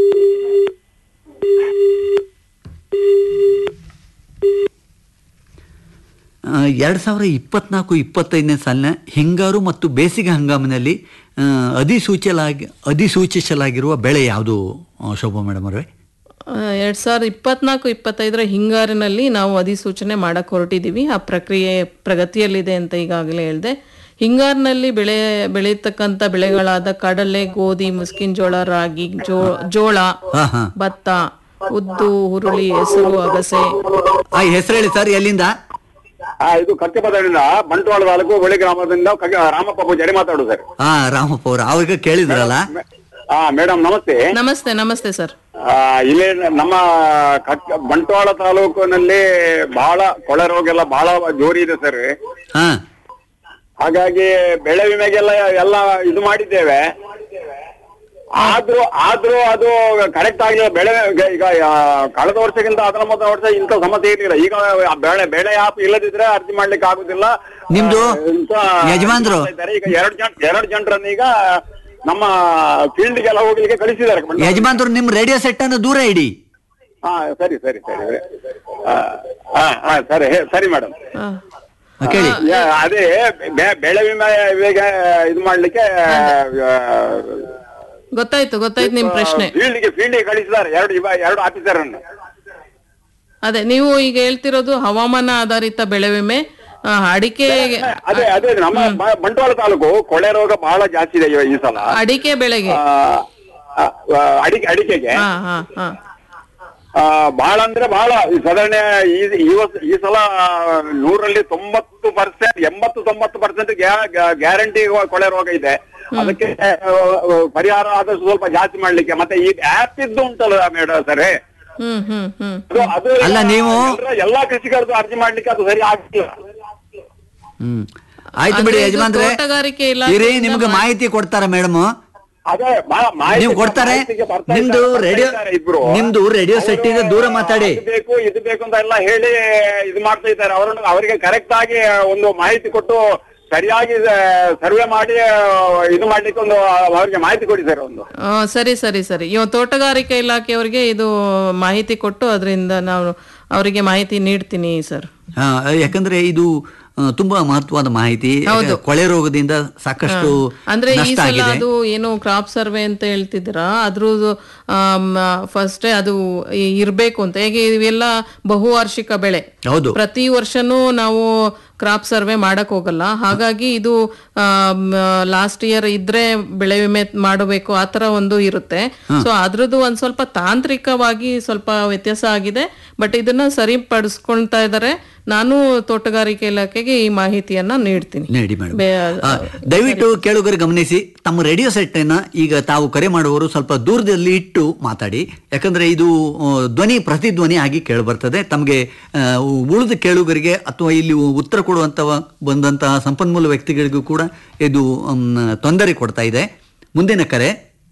ಎರಡು ಸಾವಿರ ಇಪ್ಪತ್ನಾಲ್ಕು ಇಪ್ಪತ್ತೈದನೇ ಸಾಲಿನ ಹಿಂಗಾರು ಮತ್ತು ಬೇಸಿಗೆ ಹಂಗಾಮಿನಲ್ಲಿ ಆ, ಅಧಿಸೂಚಲಾಗಿ ಅಧಿಸೂಚಿಸಲಾಗಿರುವ ಬೆಳೆ ಯಾವುದು ಆ, ಶೋಭಾ ಮೇಡಮ್ ಅವರೇ ಆ, ಎರಡ್ ಸಾವಿರದ ಇಪ್ಪತ್ನಾಲ್ಕು ಇಪ್ಪತ್ತೈದರ ಹಿಂಗಾರಿನಲ್ಲಿ ನಾವು ಅಧಿಸೂಚನೆ ಮಾಡಕ್ ಹೊರಟಿದೀವಿ ಆ ಪ್ರಕ್ರಿಯೆ ಪ್ರಗತಿಯಲ್ಲಿದೆ ಅಂತ ಈಗಾಗಲೇ ಹೇಳಿದೆ ಹಿಂಗಾರಿನಲ್ಲಿ ಬೆಳೆ ಬೆಳೀತಕ್ಕಂಥ ಬೆಳೆಗಳಾದ ಕಡಲೆ ಗೋಧಿ ಮುಸ್ಕಿನ ಜೋಳ ರಾಗಿ ಜೋ ಜೋಳ ಹಾ ಹಾ ಭತ್ತ ಉದ್ದು ಹುರುಳಿ ಹೆಸರು ಅಗಸೆ ಆ ಹೆಸರು ಹೇಳಿ ಸರ್ ಎಲ್ಲಿಂದ ಆ, ಇದು ಕಚ್ಚಪದದಿಂದ ಬಂಟ್ವಾಳ ತಾಲೂಕು ಬಳಿ ಗ್ರಾಮದಿಂದ ಕಗ- ರಾಮಪ್ಪ ಪೂಜಾರಿ ಮಾತಾಡೋದು ಸರ್ ಹಾ ರಾಮಪ್ಪ ಅವರು ಅವ್ರಿಗೆ ಕೇಳಿದ್ರಲ್ಲ ಹಾ ಮೇಡಮ್ ನಮಸ್ತೆ ನಮಸ್ತೆ ನಮಸ್ತೆ ಸರ್ ಆ, ಇಲ್ಲಿ ನಮ್ಮ ಕಕ್ಕ- ಬಂಟ್ವಾಳ ತಾಲೂಕಿನಲ್ಲಿ ಬಹಳ ಕೊಳೆ ರೋಗ ಎಲ್ಲ ಬಹಳ ಜೋರಿ ಇದೆ ಸರ್ ಹಾ ಹಾಗಾಗಿ ಬೆಳೆ ವಿಮೆಗೆಲ್ಲ ಎಲ್ಲ ಇದು ಮಾಡಿದ್ದೇವೆ ಆದ್ರೂ ಆದ್ರೂ ಅದು ಕರೆಕ್ಟ್ ಆಗಿಲ್ಲ ಬೆಳೆ ಈಗ- ಈಗ ಆ, ಕಳೆದ ವರ್ಷಕ್ಕಿಂತ ಅದರ ಮೊದಲ ವರ್ಷ ಇಂಥ ಸಮಸ್ಯೆ ಇರಲಿಲ್ಲ ಈಗ ಆ ಬೆಳೆ ಬೆಳೆ ಆಪ್ ಇಲ್ಲದಿದ್ರೆ ಅರ್ಜಿ ಮಾಡ್ಲಿಕ್ಕೆ ಆಗುದಿಲ್ಲ ನಿಮ್ದು ಆ, ಇಂಥ ಯಜಮಾನ್ರು? ಮಾಡ್ತಾ ಇದ್ದಾರೆ. ಈಗ ಎರಡು ಜನ ಎರಡು ಜನರನ್ನ ಈಗ ನಮ್ಮ ಫೀಲ್ಡ್ಗೆಲ್ಲ ಹೋಗ್ಲಿಕ್ಕೆ ಕಳಿಸಿದ್ದಾರೆ ಯಜಮಾನ್ರು ನಿಮ್ ರೇಡಿಯೋ ಸೆಟ್ ಅನ್ನು ದೂರ ಇಡಿ ಹಾ ಸರಿ ಸರಿ ಸರಿ ಆ, ಹಾ ಹಾ ಸರಿ ಹೇ- ಸರಿ ಮೇಡಮ್ ಆ, ಕೇಳಿ ಅದೇ ಬೆ- ಬೆಳೆ ವಿಮೆ ಇವಾಗ ಇದು ಮಾಡ್ಲಿಕ್ಕೆ ಗೊತ್ತಾಯ್ತು ಗೊತ್ತಾಯ್ತು ನಿಮ್ ಪ್ರಶ್ನೆ ಫೀಲ್ಡ್ಗೆ ಫೀಲ್ಡ್ಗೆ ಕಳಿಸಿದ್ದಾರೆ ಎರಡು ಇವ- ಎರಡು ಆಫೀಸರ್ ಅನ್ನು ಅದೇ ನೀವು ಈಗ ಹೇಳ್ತಿರೋದು ಹವಾಮಾನ ಆಧಾರಿತ ಬೆಳೆ ವಿಮೆ ಆ, ಅಡಿಕೆ ಅದೇ ಅದೇ ನಮ್ಮ ಬ- ಬಂಟ್ವಾಳ ತಾಲೂಕು ಕೊಳೆ ರೋಗ ಬಹಳ ಜಾಸ್ತಿ ಇದೆ ಇವ- ಈ ಸಲ ಅಡಿಕೆ ಬೆಳೆಗೆ ಆ, ಆ, ಆ, ಅಡಿಕೆ ಅಡಿಕೆಗೆ ಹಾ ಹಾ ಹಾ ಆ, ಬಹಳ ಅಂದ್ರೆ ಬಹಳ ಈ ಸಾಧಾರಣ ಈ ಈ ವರ್ಷ ಈ ಸಲ ನೂರಲ್ಲಿ ತೊಂಬತ್ತು ಪರ್ಸೆಂಟ್ ಎಂಬತ್ತು ತೊಂಬತ್ತು ಪರ್ಸೆಂಟ್ ಗ್ಯಾರಂಟಿ ಕೊಳೆ ರೋಗ ಇದೆ ಅದಕ್ಕೆ ಆ, ಆ, ಪರಿಹಾರ ಆದಷ್ಟು ಸ್ವಲ್ಪ ಜಾಸ್ತಿ ಮಾಡ್ಲಿಕ್ಕೆ ಮತ್ತೆ ಈ ಆಪ್ ಇದ್ದು ಉಂಟಲ್ಲ ಮೇಡಮ್ ಸರ್ ಹ್ಮ್ ಹ್ಮ್ ಹ್ಮ್ ಅದು ಅದು ಅಲ್ಲ, ನೀವು- ಎಲ್ಲರ- ಎಲ್ಲಾ ಕೃಷಿಕರದ್ದು ಅರ್ಜಿ ಮಾಡ್ಲಿಕ್ಕೆ ಅದು ಸರಿ ಆಗ್ತಿಲ್ಲ ಹ್ಮ್ ಆಯ್ತು ಬಿಡಿ ಅಂದ್ರೆ ಇದು ಯಜಮಾನ್ರೆ ತೋಟಗಾರಿಕೆ ಇರಿ ಇಲಾಖೆಯಿಂದ ನಿಮ್ಗೆ ಮಾ- ಮಾಹಿತಿ ಕೊಡ್ತಾರ ಮೇಡಮ್ ಅದೇ ಮಾ- ಮಾಹಿತಿ- ನೀವು ಕೊಡ್ತಾರೆ ಮಾಹಿತಿಗೆ ಬರ್ತಾ ನಿಮ್ದು ಇದ್ದಾರೆ, ಬರ್ತಾ ರೇಡಿಯೋ ಇದ್ದಾರೆ ಇಬ್ರು. ನಿಮ್ದು ರೇಡಿಯೋ ಸೆಟ್ ಇಂದ ದೂರ ಮಾತಾಡಿ ಅದು ಬೇಕು ಇದು ಬೇಕು ಅಂತ ಎಲ್ಲ ಹೇಳಿ ಇದು ಮಾಡ್ತಾ ಇದ್ದಾರೆ ಅವರನ್ನು ಅವರಿಗೆ ಕರೆಕ್ಟ್ ಆಗಿ ಒಂದು ಮಾಹಿತಿ ಕೊಟ್ಟು ಸರಿಯಾಗಿ ಸರ್ವೆ ಮಾಡಿ ಆ, ಇದು ಮಾಡ್ಲಿಕ್ಕೆ ಒಂದು ಅವರಿಗೆ ಮಾಹಿತಿ ಕೊಡಿ ಸರ್ ಒಂದು ಆ, ಸರಿ ಸರಿ ಸರಿ ಇವ ತೋಟಗಾರಿಕೆ ಇಲಾಖೆಯವರಿಗೆ ಇದು ಮಾಹಿತಿ ಕೊಟ್ಟು ಅದರಿಂದ ನಾವು ಅವರಿಗೆ ಮಾಹಿತಿ ನೀಡ್ತೀನಿ ಸರ್ ಹಾ, ಯಾಕಂದ್ರೆ ಇದು ಆ, ತುಂಬಾ ಮಹತ್ವದ ಮಾಹಿತಿ ಹೌದು. ಕೊಳೆ ರೋಗದಿಂದ ಸಾಕಷ್ಟು ಅಂದ್ರೆ ಈ ನಷ್ಟ ಸಲ ಆಗಿದೆ ಅದು ಏನು ಕ್ರಾಪ್ ಸರ್ವೆ ಅಂತ ಹೇಳ್ತಿದ್ದೀರಾ ಅದ್ರದ್ದು ಫಸ್ಟ್ ಅದು ಇ- ಇರ್ಬೇಕು ಅಂತ ಹೇಗೆ ಇವೆಲ್ಲ ಬಹುವಾರ್ಷಿಕ ಬೆಳೆ ಹೌದು ಪ್ರತಿ ವರ್ಷನೂ ನಾವು ಕ್ರಾಪ್ ಸರ್ವೆ ಮಾಡಕ್ ಹೋಗಲ್ಲ ಹಾಗಾಗಿ ಇದು ಲಾಸ್ಟ್ ಇಯರ್ ಇದ್ರೆ ಬೆಳೆ ವಿಮೆ ಮಾಡಬೇಕು ಆ ತರ ಒಂದು ಇರುತ್ತೆ ಸೊ ಅದ್ರದ್ದು ಒಂದ್ ಸ್ವಲ್ಪ ತಾಂತ್ರಿಕವಾಗಿ ಸ್ವಲ್ಪ ವ್ಯತ್ಯಾಸ ಆಗಿದೆ ಬಟ್ ಇದನ್ನ ಸರಿಪಡಿಸ್ಕೊಳ್ತಾ ಇದ್ದಾರೆ ನಾನು ತೋಟಗಾರಿಕೆ ಇಲಾಖೆಗೆ ಈ ಮಾಹಿತಿಯನ್ನ ನೀಡ್ತೀನಿ ನೀಡಿ ಮೇಡಮ್ ಬೇ- ಆ, ದಯವಿಟ್ಟು ಕೇಳುಗರು ಗಮನಿಸಿ ತಮ್ಮ ರೇಡಿಯೋ ಸೆಟ್ ಅನ್ನ ಈಗ ತಾವು ಕರೆ ಮಾಡುವವರು ಸ್ವಲ್ಪ ದೂರದಲ್ಲಿ ಇಟ್ಟು ಮಾತಾಡಿ ಯಾಕಂದ್ರೆ ಇದು ಆ, ಧ್ವನಿ ಪ್ರತಿಧ್ವನಿ ಆಗಿ ಕೇಳಬರ್ತದೆ ತಮಗೆ ಉಳಿದ ಕೇಳುಗರಿಗೆ ಅಥವಾ ಇಲ್ಲಿ ಉತ್ತರ ಕೊಡುವಂತ ಬಂದಂತಹ ಸಂಪನ್ಮೂಲ ವ್ಯಕ್ತಿಗಳಿಗೂ ಕೂಡ ಇದು ಮ್, ತೊಂದರೆ ಕೊಡ್ತಾ ಇದೆ ಮುಂದಿನ ಕರೆ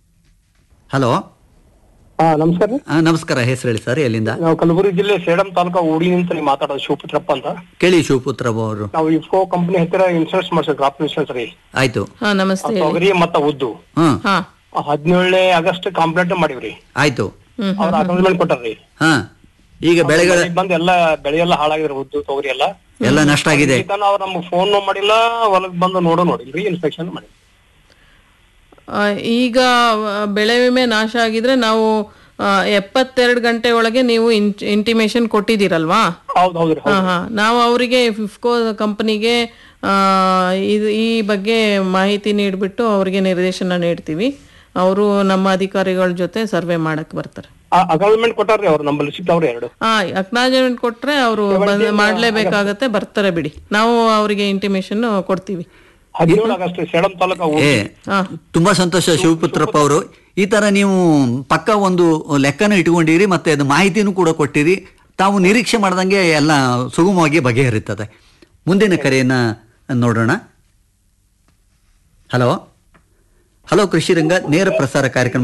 ಹಲೋ ಹಾ ನಮಸ್ಕಾರ ರೀ ನಮಸ್ಕಾರ ಹೆಸರು ಹೇಳಿ ಸರ್ ಎಲ್ಲಿಂದ ನಾವು ಕಲಬುರಗಿ ಜಿಲ್ಲೆ ಸೇಡಂ ತಾಲೂಕಾ ಊಡಿನಿಂದ ನೀವು ಮಾತಾಡೋದು ಶಿವಪುತ್ರಪ್ಪ ಅಂತ ಕೇಳಿ ಶಿವಪುತ್ರ ಅವರು ನಾವು ಇಫ್ಕೋ ಕಂಪನಿ ಹತ್ತಿರ ಇನ್ಶೂರೆನ್ಸ್ ಮಾಡ್ಸೋದು ಕ್ರಾಪ್ ಇನ್ಶೂರೆನ್ಸ್ ರೀ ಆಯ್ತು ಹಾ ನಮಸ್ತೆ ಹೇಳಿ. ತೊಗರಿ ಮತ್ತ ಉದ್ದು ಹ್ಮ್ ಹಾ ಹದಿನೇಳನೇ ಆಗಸ್ಟ್ ಕಂಪ್ಲೇಂಟ್ ಮಾಡಿವ್ರಿ ಆಯ್ತು ಹ್ಮ್ ಅವ್ರ ಅಕೌಂಟ್ಮೆಂಟ್ ಕೊಟ್ಟಾರ್ರಿ ಹಾ ಈಗ ಬೆಳೆಗಳ ಮನೆಗ್ ಬಂದ್ ಎಲ್ಲ ಬೆಳೆ ಎಲ್ಲ ಹಾಳಾಗಿದ್ರಿ ಉದ್ದು ತೊಗರಿ ಎಲ್ಲ ಎಲ್ಲ ನಷ್ಟ ಆಗಿದೆ ಈತನ ಅವ್ರು ನಮ್ಗೆ ಫೋನ್ ಮಾಡಿಲ್ಲ ಹೊಲಕ್ ಬಂದು ನೋಡೋ ನೋಡಿಲ್ರಿ ಇನ್ಸ್ಪೆಕ್ಷನ್ ಮಾಡಿ ಆ, ಈಗ ಆ, ಬೆಳೆ ವಿಮೆ ನಾಶ ಆಗಿದ್ರೆ ನಾವು ಆ, ಎಪ್ಪತ್ತೆರಡು ಗಂಟೆ ಒಳಗೆ ನೀವು ಇಂಟಿಮೇಶನ್ ಕೊಟ್ಟಿದ್ದೀರಲ್ವಾ ಹೌದ್ ಹೌದ್ರಿ ಹಾ ಹಾ ನಾವು ಅವರಿಗೆ ಫಿಫ್ಕೋ ಕಂಪನಿಗೆ ಇದು ಈ ಬಗ್ಗೆ ಮಾಹಿತಿ ನೀಡ್ಬಿಟ್ಟು ಅವರಿಗೆ ನಿರ್ದೇಶನ ನೀಡ್ತೀವಿ ಅವರು ನಮ್ಮ ಅಧಿಕಾರಿಗಳ ಜೊತೆ ಸರ್ವೆ ಮಾಡಕ್ ಬರ್ತಾರೆ ಅಕೌಂಟ್ಮೆಂಟ್ ಕೊಟ್ಟಾರ್ರಿ ಅವ್ರು ನಮ್ಮಲ್ಲಿ ಸಿಗ್ತಾವ್ರಿ ಎರಡು ಹಾ ಅಕ್ನಾಲಜ್ಮೆಂಟ್ ಕೊಟ್ರೆ ಅವರು ಮಾಡ್ಲೇಬೇಕಾಗತ್ತೆ ಬರ್ತಾರೆ ಬಿಡಿ ನಾವು ಅವರಿಗೆ ಇಂಟಿಮೇಶನ್ ಕೊಡ್ತೀವಿ ಹದಿನೇಳು ಆಗಸ್ಟ್ ಸೇಡಂ ತಾಲೂಕಾ ಏ ಊಡಿ ತುಂಬಾ ಸಂತೋಷ ಶಿವಪುತ್ರಪ್ಪ ಅವರು ಈ ತರ ನೀವು ಪಕ್ಕ ಒಂದು ಲೆಕ್ಕನ ಇಟ್ಕೊಂಡಿರಿ ಮತ್ತೆ ಅದು ಮಾಹಿತಿನೂ ಕೂಡ ಕೊಟ್ಟಿರಿ ತಾವು ನಿರೀಕ್ಷೆ ಮಾಡ್ದಂಗೆ ಎಲ್ಲ ಸುಗಮವಾಗಿ ಬಗೆಹರಿತದೆ ಮುಂದಿನ ಕರೆಯನ್ನ ನೋಡೋಣ ಹಲೋ ಹಲೋ ಕೃಷಿ ರಂಗ ನೇರ ಪ್ರಸಾರ ಕಾರ್ಯಕ್ರಮ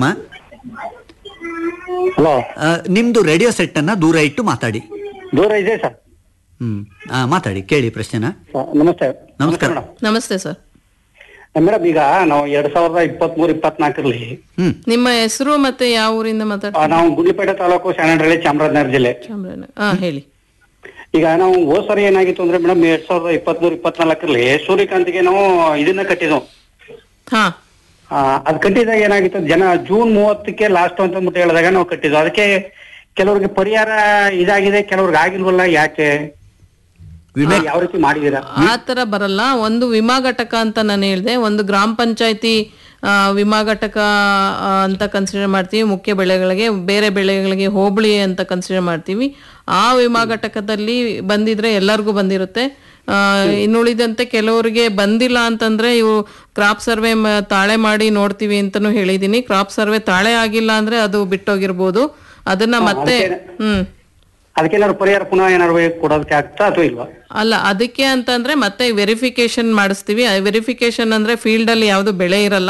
ಹಲೋ ಆ, ನಿಮ್ದು ರೇಡಿಯೋ ಸೆಟ್ ಅನ್ನ ದೂರ ಇಟ್ಟು ಮಾತಾಡಿ ದೂರ ಇದೆ ಸರ್ ಹ್ಮ್ ಆ, ಮಾತಾಡಿ ಕೇಳಿ ಪ್ರಶ್ನೆನ ನಮಸ್ತೆ ನಮಸ್ಕಾರ ನಮಸ್ತೆ ಸರ್ ಮೇಡಮ್ ಈಗ ನಾವು ಎರಡ್ ಸಾವಿರದ ಇಪ್ಪತ್ಮೂರು ಇಪ್ಪತ್ನಾಲ್ಕರಲ್ಲಿ ಹ್ಮ್ ನಿಮ್ಮ ಹೆಸರು ಮತ್ತೆ ಯಾವ ಊರಿಂದ ಆ, ಮಾತಾಡ್ತೀವಿ ನಾವು ಗುಂಡ್ಲುಪೇಟೆ ತಾಲೂಕು ಶಾನಹಳ್ಳಿ ಚಾಮರಾಜನಗರ ಜಿಲ್ಲೆ ಚಾಮರಾಜನಗರ ಹಾ ಹೇಳಿ ಈಗ ನಾವು ಹೋದ್ ಸರಿ ಏನಾಗಿತ್ತು ಅಂದ್ರೆ ಮೇಡಮ್ ಎರಡ್ ಸಾವಿರದ ಇಪ್ಪತ್ಮೂರು ಇಪ್ಪತ್ನಾಲ್ಕರಲ್ಲಿ ಸೂರ್ಯಕಾಂತಿಗೆ ನಾವು ಇದನ್ನ ಕಟ್ಟಿದ್ವು ಹಾ ಆ, ಅದ್ ಕಟ್ಟಿದಾಗ ಏನಾಗಿತ್ತು ಜನ ಜೂನ್ ಮೂವತ್ತಕ್ಕೆ ಲಾಸ್ಟ್ ಅಂತ ಅಂದ್ಬಿಟ್ಟು ಹೇಳಿದಾಗ ನಾವು ಕಟ್ಟಿದ್ವು ಅದಕ್ಕೆ ಕೆಲವ್ರಿಗೆ ಪರಿಹಾರ ಇದಾಗಿದೆ ಕೆಲವ್ರಿಗೆ ಆಗಿಲ್ವಲ್ಲ ಯಾಕೆ ವಿಮೆ ಯಾವ ರೀತಿ ಮಾಡಿದೀರಾ ಆ ತರ ಬರಲ್ಲ ಒಂದು ವಿಮಾ ಘಟಕ ಅಂತ ನಾನು ಹೇಳಿದೆ ಒಂದು ಗ್ರಾಮ ಪಂಚಾಯತಿ ವಿಮಾ ಘಟಕ ಆ, ಅಂತ ಕನ್ಸಿಡರ್ ಮಾಡ್ತೀವಿ ಮುಖ್ಯ ಬೆಳೆಗಳಿಗೆ ಬೇರೆ ಬೆಳೆಗಳಿಗೆ ಹೋಬಳಿ ಅಂತ ಕನ್ಸಿಡರ್ ಮಾಡ್ತೀವಿ ಆ ವಿಮಾ ಘಟಕದಲ್ಲಿ ಬಂದಿದ್ರೆ ಎಲ್ಲರಿಗೂ ಬಂದಿರುತ್ತೆ ಆ, ಇನ್ನುಳಿದಂತೆ ಕೆಲವರಿಗೆ ಬಂದಿಲ್ಲ ಅಂತಂದ್ರೆ ಇವು ಕ್ರಾಪ್ ಸರ್ವೆ ತಾಳೆ ಮಾಡಿ ನೋಡ್ತೀವಿ ಅಂತಾನು ಹೇಳಿದೀನಿ ಕ್ರಾಪ್ ಸರ್ವೆ ತಾಳೆ ಆಗಿಲ್ಲ ಅಂದ್ರೆ ಅದು ಬಿಟ್ಟೋಗಿರ್ಬೋದು ಅದನ್ನ ಮತ್ತೆ ಹ್ಮ್ ಅದಕ್ಕೇನಾದ್ರು ಪರಿಹಾರ ಪುನಃ ಏನಾದ್ರು ಕೊಡೋದಕ್ಕೆ ಆಗ್ತಾ ಅಥವಾ ಇಲ್ವಾ ಅಲ್ಲ ಅದಕ್ಕೆ ಅಂತಂದ್ರೆ ಮತ್ತೆ ವೆರಿಫಿಕೇಶನ್ ಮಾಡಿಸ್ತೀವಿ ವೆರಿಫಿಕೇಶನ್ ಅಂದ್ರೆ ಫೀಲ್ಡ್ ಅಲ್ಲಿ ಯಾವ್ದು ಬೆಳೆ ಇರಲ್ಲ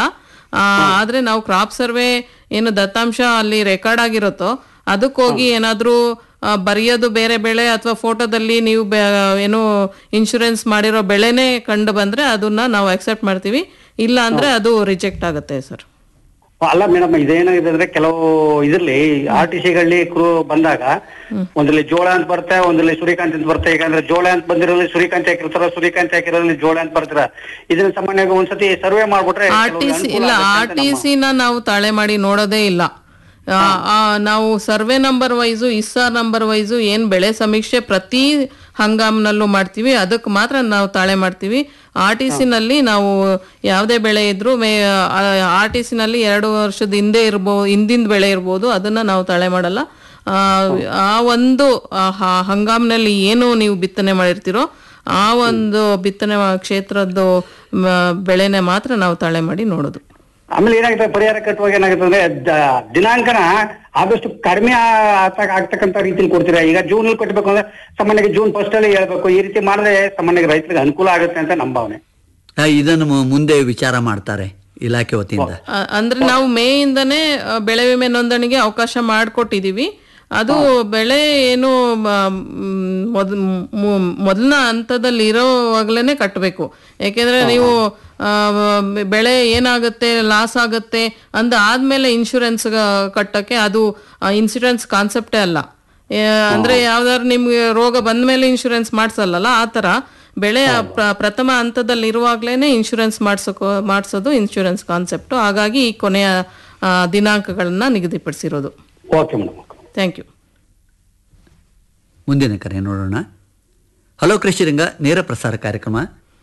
ಆ, ಆದ್ರೆ ನಾವು ಕ್ರಾಪ್ ಸರ್ವೆ ಏನು ದತ್ತಾಂಶ ಅಲ್ಲಿ ರೆಕಾರ್ಡ್ ಆಗಿರುತ್ತೋ ಅದಕ್ಕೆ ಹೋಗಿ ಏನಾದ್ರೂ ಆ, ಬರೆಯೋದು ಬೇರೆ ಬೆಳೆ ಅಥವಾ ಫೋಟೋದಲ್ಲಿ ನೀವು ಬೆ- ಏನು ಇನ್ಶೂರೆನ್ಸ್ ಮಾಡಿರೋ ಬೆಳೆನೇ ಕಂಡು ಬಂದ್ರೆ ಅದನ್ನ ನಾವು ಅಕ್ಸೆಪ್ಟ್ ಮಾಡ್ತೀವಿ ಇಲ್ಲ ಅಂದ್ರೆ ಅದು ರಿಜೆಕ್ಟ್ ಆಗುತ್ತೆ ಸರ್ ಅಲ್ಲ ಮೇಡಮ್ ಇದೇನಾಗಿದೆ ಅಂದ್ರೆ ಕೆಲವು ಇದ್ರಲ್ಲಿ ಆರ್ ಟಿ ಸಿಗಳಲ್ಲಿ ಕ್ರೂ ಬಂದಾಗ ಒಂದ್ರಲ್ಲಿ ಜೋಳ ಅಂತ ಬರುತ್ತೆ ಒಂದ್ರಲ್ಲಿ ಸೂರ್ಯಕಾಂತಿ ಅಂತ ಬರುತ್ತೆ ಈಗ ಅಂದ್ರೆ ಜೋಳ ಅಂತ ಬಂದಿರೋದ್ರಲ್ಲಿ ಸೂರ್ಯಕಾಂತಿ ಹಾಕಿರ್ತಾರ ಸೂರ್ಯಕಾಂತಿ ಹಾಕಿರೋದ್ರಲ್ಲಿ ಜೋಳ ಅಂತ ಬರ್ತಾರ ಇದನ್ನ ಸಾಮಾನ್ಯವಾಗಿ ಒಂದ್ಸತಿ ಸರ್ವೆ ಮಾಡ್ಬಿಟ್ರೆ ಆರ್ ಟಿ ಸಿ ಇಲ್ಲ ಆರ್ ಟಿ ಸಿನ ನಾವು ತಾಳೆ ಮಾಡಿ ನೋಡೋದೇ ಇಲ್ಲ ಆ, ಆ, ನಾವು ಸರ್ವೆ ನಂಬರ್ ವೈಸು ಇಸ್ಸಾರ್ ನಂಬರ್ ವೈಸು ಏನ್ ಬೆಳೆ ಸಮೀಕ್ಷೆ ಪ್ರತಿ ಹಂಗಾಮ್ನಲ್ಲೂ ಮಾಡ್ತೀವಿ ಅದಕ್ಕೆ ಮಾತ್ರ ನಾವು ತಾಳೆ ಮಾಡ್ತೀವಿ ಆರ್ ಟಿ ಸಿನಲ್ಲಿ ನಾವು ಯಾವುದೇ ಬೆಳೆ ಇದ್ರೂ ಮೇ ಆರ್ ಟಿ ಸಿನಲ್ಲಿ ಎರಡು ವರ್ಷದ ಹಿಂದೆ ಇರ್ಬೋದು ಹಿಂದಿನ ಬೆಳೆ ಇರ್ಬೋದು ಅದನ್ನ ನಾವು ತಾಳೆ ಮಾಡಲ್ಲ ಆ, ಆ ಒಂದು ಆ, ಹ- ಹಂಗಾಮ್ನಲ್ಲಿ ಏನು ನೀವು ಬಿತ್ತನೆ ಮಾಡಿರ್ತೀರೋ ಆ ಒಂದು ಬಿತ್ತನೆ ಮಾ- ಕ್ಷೇತ್ರದ್ದು ಮ, ಬೆಳೆನೆ ಮಾತ್ರ ನಾವು ತಾಳೆ ಮಾಡಿ ನೋಡೋದು ಆಮೇಲೆ ಏನಾಗುತ್ತೆ ಪರಿಹಾರ ಕಟ್ಟುವಾಗ ಏನಾಗುತ್ತೆ ಅಂದ್ರೆ ದ- ದಿನಾಂಕನ ಆದಷ್ಟು ಕಡಿಮೆ ಆ- ಆಗ್ತಕ್ಕಂತ ರೀತಿಲಿ ಕೊಡ್ತೀರಾ ಈಗ ಜೂನ್ ಅಲ್ಲಿ ಕಟ್ಟಬೇಕು ಅಂದ್ರೆ ಸಾಮಾನ್ಯವಾಗಿ ಜೂನ್ ಫಸ್ಟ್ ಅಲ್ಲಿ ಹೇಳ್ಬೇಕು ಈ ರೀತಿ ಮಾಡಿದ್ರೆ ಸಾಮಾನ್ಯವಾಗಿ ರೈತರಿಗೆ ಅನುಕೂಲ ಆಗುತ್ತೆ ಅಂತ ನಮ್ಮ ಭಾವನೆ ಆ, ಇದನ್ನು ಮು- ಮುಂದೆ ವಿಚಾರ ಮಾಡ್ತಾರೆ ಇಲಾಖೆ ವತಿಯಿಂದ ಅ- ಅಂದ್ರೆ ನಾವು ಮೇ ಇಂದನೇ ಅ, ಬೆಳೆ ವಿಮೆ ನೋಂದಣಿಗೆ ಅವಕಾಶ ಮಾಡಿಕೊಟ್ಟಿದೀವಿ ಅದು ಬೆಳೆ ಏನು ಮ- ಮ್, ಮೊದ್ ಮು- ಮೊದಲನ ಹಂತದಲ್ಲಿ ಇರೋವಾಗ್ಲೇನೆ ಕಟ್ಟಬೇಕು ಯಾಕೆಂದ್ರೆ ನೀವು ಆ, ಮ- ಬೆಳೆ ಏನಾಗುತ್ತೆ ಲಾಸ್ ಆಗುತ್ತೆ ಅಂದ ಆದ್ಮೇಲೆ ಇನ್ಶೂರೆನ್ಸ್ ಕಟ್ಟಕ್ಕೆ ಅದು ಇನ್ಶೂರೆನ್ಸ್ ಕಾನ್ಸೆಪ್ಟೇ ಅಲ್ಲ ಏ, ಅಂದ್ರೆ ಯಾವ್ದಾದ್ರು ನಿಮ್ಗೆ ರೋಗ ಬಂದ ಮೇಲೆ ಇನ್ಶೂರೆನ್ಸ್ ಮಾಡ್ಸಲ್ಲಲ್ಲ ಆ ತರ ಬೆಳೆ ಪ್ರ- ಪ್ರಥಮ ಹಂತದಲ್ಲಿ ಇರುವಾಗ್ಲೇನೆ ಇನ್ಶೂರೆನ್ಸ್ ಮಾಡ್ಸೋಕೋ ಮಾಡಿಸೋದು ಇನ್ಶೂರೆನ್ಸ್ ಕಾನ್ಸೆಪ್ಟ್ ಹಾಗಾಗಿ ಈ ಕೊನೆಯ ಆ, ದಿನಾಂಕಗಳನ್ನ ನಿಗದಿಪಡಿಸಿರೋದು ಓಕೆ ಮೇಡಮ್ ಥ್ಯಾಂಕ್ ಯು ಮುಂದಿನ ಕರೆ ನೋಡೋಣ ಹಲೋ ಕೃಷಿರಂಗ ನೇರ ಪ್ರಸಾರ ಕಾರ್ಯಕ್ರಮ